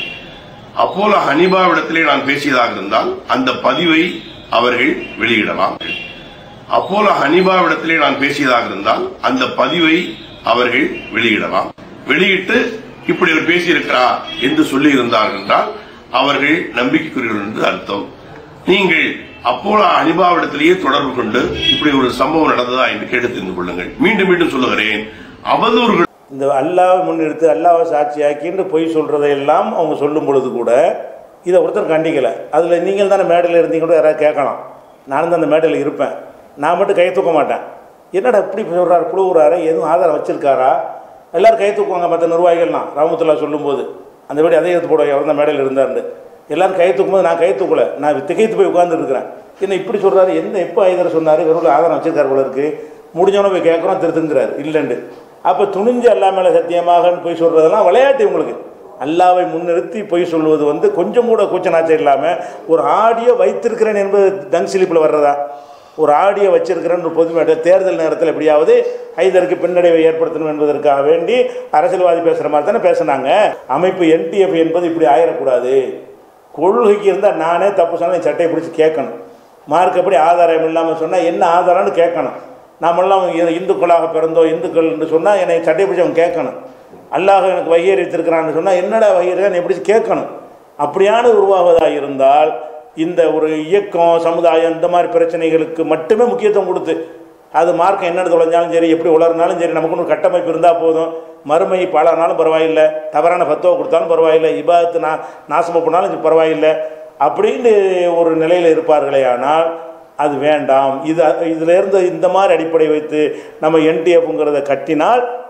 அப்போலோ ஹனிபாவிடத்திலே நான் பேசியதாக இருந்தால் அந்த பதிவை அவர்கள் வெளியிடலாம் அப்போலோ ஹனிபாவிடத்திலே நான் பேசியதாக இருந்தால் அந்த பதிவை அவர்கள் வெளியிடலாம் வெளியிட்டு இப்படி அவர் பேசியிருக்கிறார் என்று சொல்லி இருந்தார்கள் என்றால் அவர்கள் நம்பிக்கைக்குரியவர்கள் என்று அர்த்தம் நீங்கள் அப்போலோ அனிபாவிடத்திலேயே தொடர்பு கொண்டு இப்படி ஒரு சம்பவம் நடந்ததா என்று கேட்டு தெரிந்து கொள்ளுங்கள் மீண்டும் மீண்டும் சொல்லுகிறேன் அவதூறுகள் இந்த அல்லாவை முன்னிறுத்து அல்லாவை சாட்சியாக்கின்னு பொய் சொல்றதையெல்லாம் அவங்க சொல்லும் பொழுது கூட இதை ஒருத்தர் கண்டிக்கலை அதில் நீங்கள் தானே மேடையில் இருந்தீங்க கூட யாராவது கேட்கலாம் நானும் தான் அந்த மேடையில் இருப்பேன் நான் மட்டும் கை தூக்க மாட்டேன் என்னடா இப்படி சொல்கிறாரு புழுவுறாரு எதுவும் ஆதாரம் வச்சிருக்காரா எல்லாரும் கை தூக்குவாங்க மற்ற நிர்வாகிகள்லாம் ராமத்துல்லா சொல்லும்போது அந்த வீடு அதே எடுத்து போட அவர் தான் மேடையில் இருந்தாருன்னு எல்லாரும் கை தூக்கும்போது நான் கை தூக்கல நான் திகைத்து போய் உட்கார்ந்துட்டு இருக்கிறேன் என்ன இப்படி சொல்றாரு எந்த எப்போ ஐதர் சொன்னார் வெறும் ஆதாரம் வச்சிருக்காரு போல இருக்கு முடிஞ்சவன போய் கேட்குறோம் திருத்துங்கிறாரு இல்லைண்டு அப்போ துணிஞ்சு அல்லா மேலே சத்தியமாகன்னு போய் சொல்றதெல்லாம் விளையாட்டு உங்களுக்கு அல்லாவை முன்னிறுத்தி பொய் சொல்வது வந்து கொஞ்சம் கூட கூச்சநாச்சம் இல்லாமல் ஒரு ஆடியோ வைத்திருக்கிறேன் என்பது தங் சிலிப்பில் வர்றதா ஒரு ஆடியோ வச்சிருக்கிறேன்னு ஒரு பொதுமையோட தேர்தல் நேரத்தில் எப்படியாவது ஐதருக்கு பின்னடைவை ஏற்படுத்தணும் என்பதற்காக வேண்டி அரசியல்வாதி பேசுகிற மாதிரி தானே பேசுனாங்க அமைப்பு என்டிஎஃப் என்பது இப்படி ஆயிடக்கூடாது கொள்கைக்கு இருந்தால் நானே தப்பு சொன்னால் என் சட்டையை பிடிச்சி கேட்கணும் மார்க்கப்படி ஆதாரம் இல்லாமல் சொன்னால் என்ன ஆதாரம்னு கேட்கணும் நாமெல்லாம் இ- இந்துக்களாக பிறந்தோம் இந்துக்கள் என்று சொன்னால் என்னை சட்டை பிடிச்சி அவன் கேட்கணும் அல்லாஹ் எனக்கு வையறித்திருக்கிறான்னு சொன்னால் என்னடா வையறிதான் எப்படி கேட்கணும் அப்படியான உருவாவதாக இருந்தால் இந்த ஒரு இயக்கம் சமுதாயம் இந்த மாதிரி பிரச்சனைகளுக்கு மட்டுமே முக்கியத்துவம் கொடுத்து அது மார்க்கம் என்னென்னு தொலைஞ்சாலும் சரி எப்படி உளர்னாலும் சரி நமக்கு ஒரு கட்டமைப்பு இருந்தால் போதும் மறுமை பாழானாலும் பரவாயில்லை தவறான பத்துவ கொடுத்தாலும் பரவாயில்லை இபாதத்து நா நாசமாக போனாலும் பரவாயில்லை அப்படின்னு ஒரு நிலையில் இருப்பார்களே ஆனால் அது வேண்டாம் இது இதிலிருந்து இந்த மாதிரி அடிப்படை வைத்து நம்ம என்டிஎஃப்ங்கிறத கட்டினால்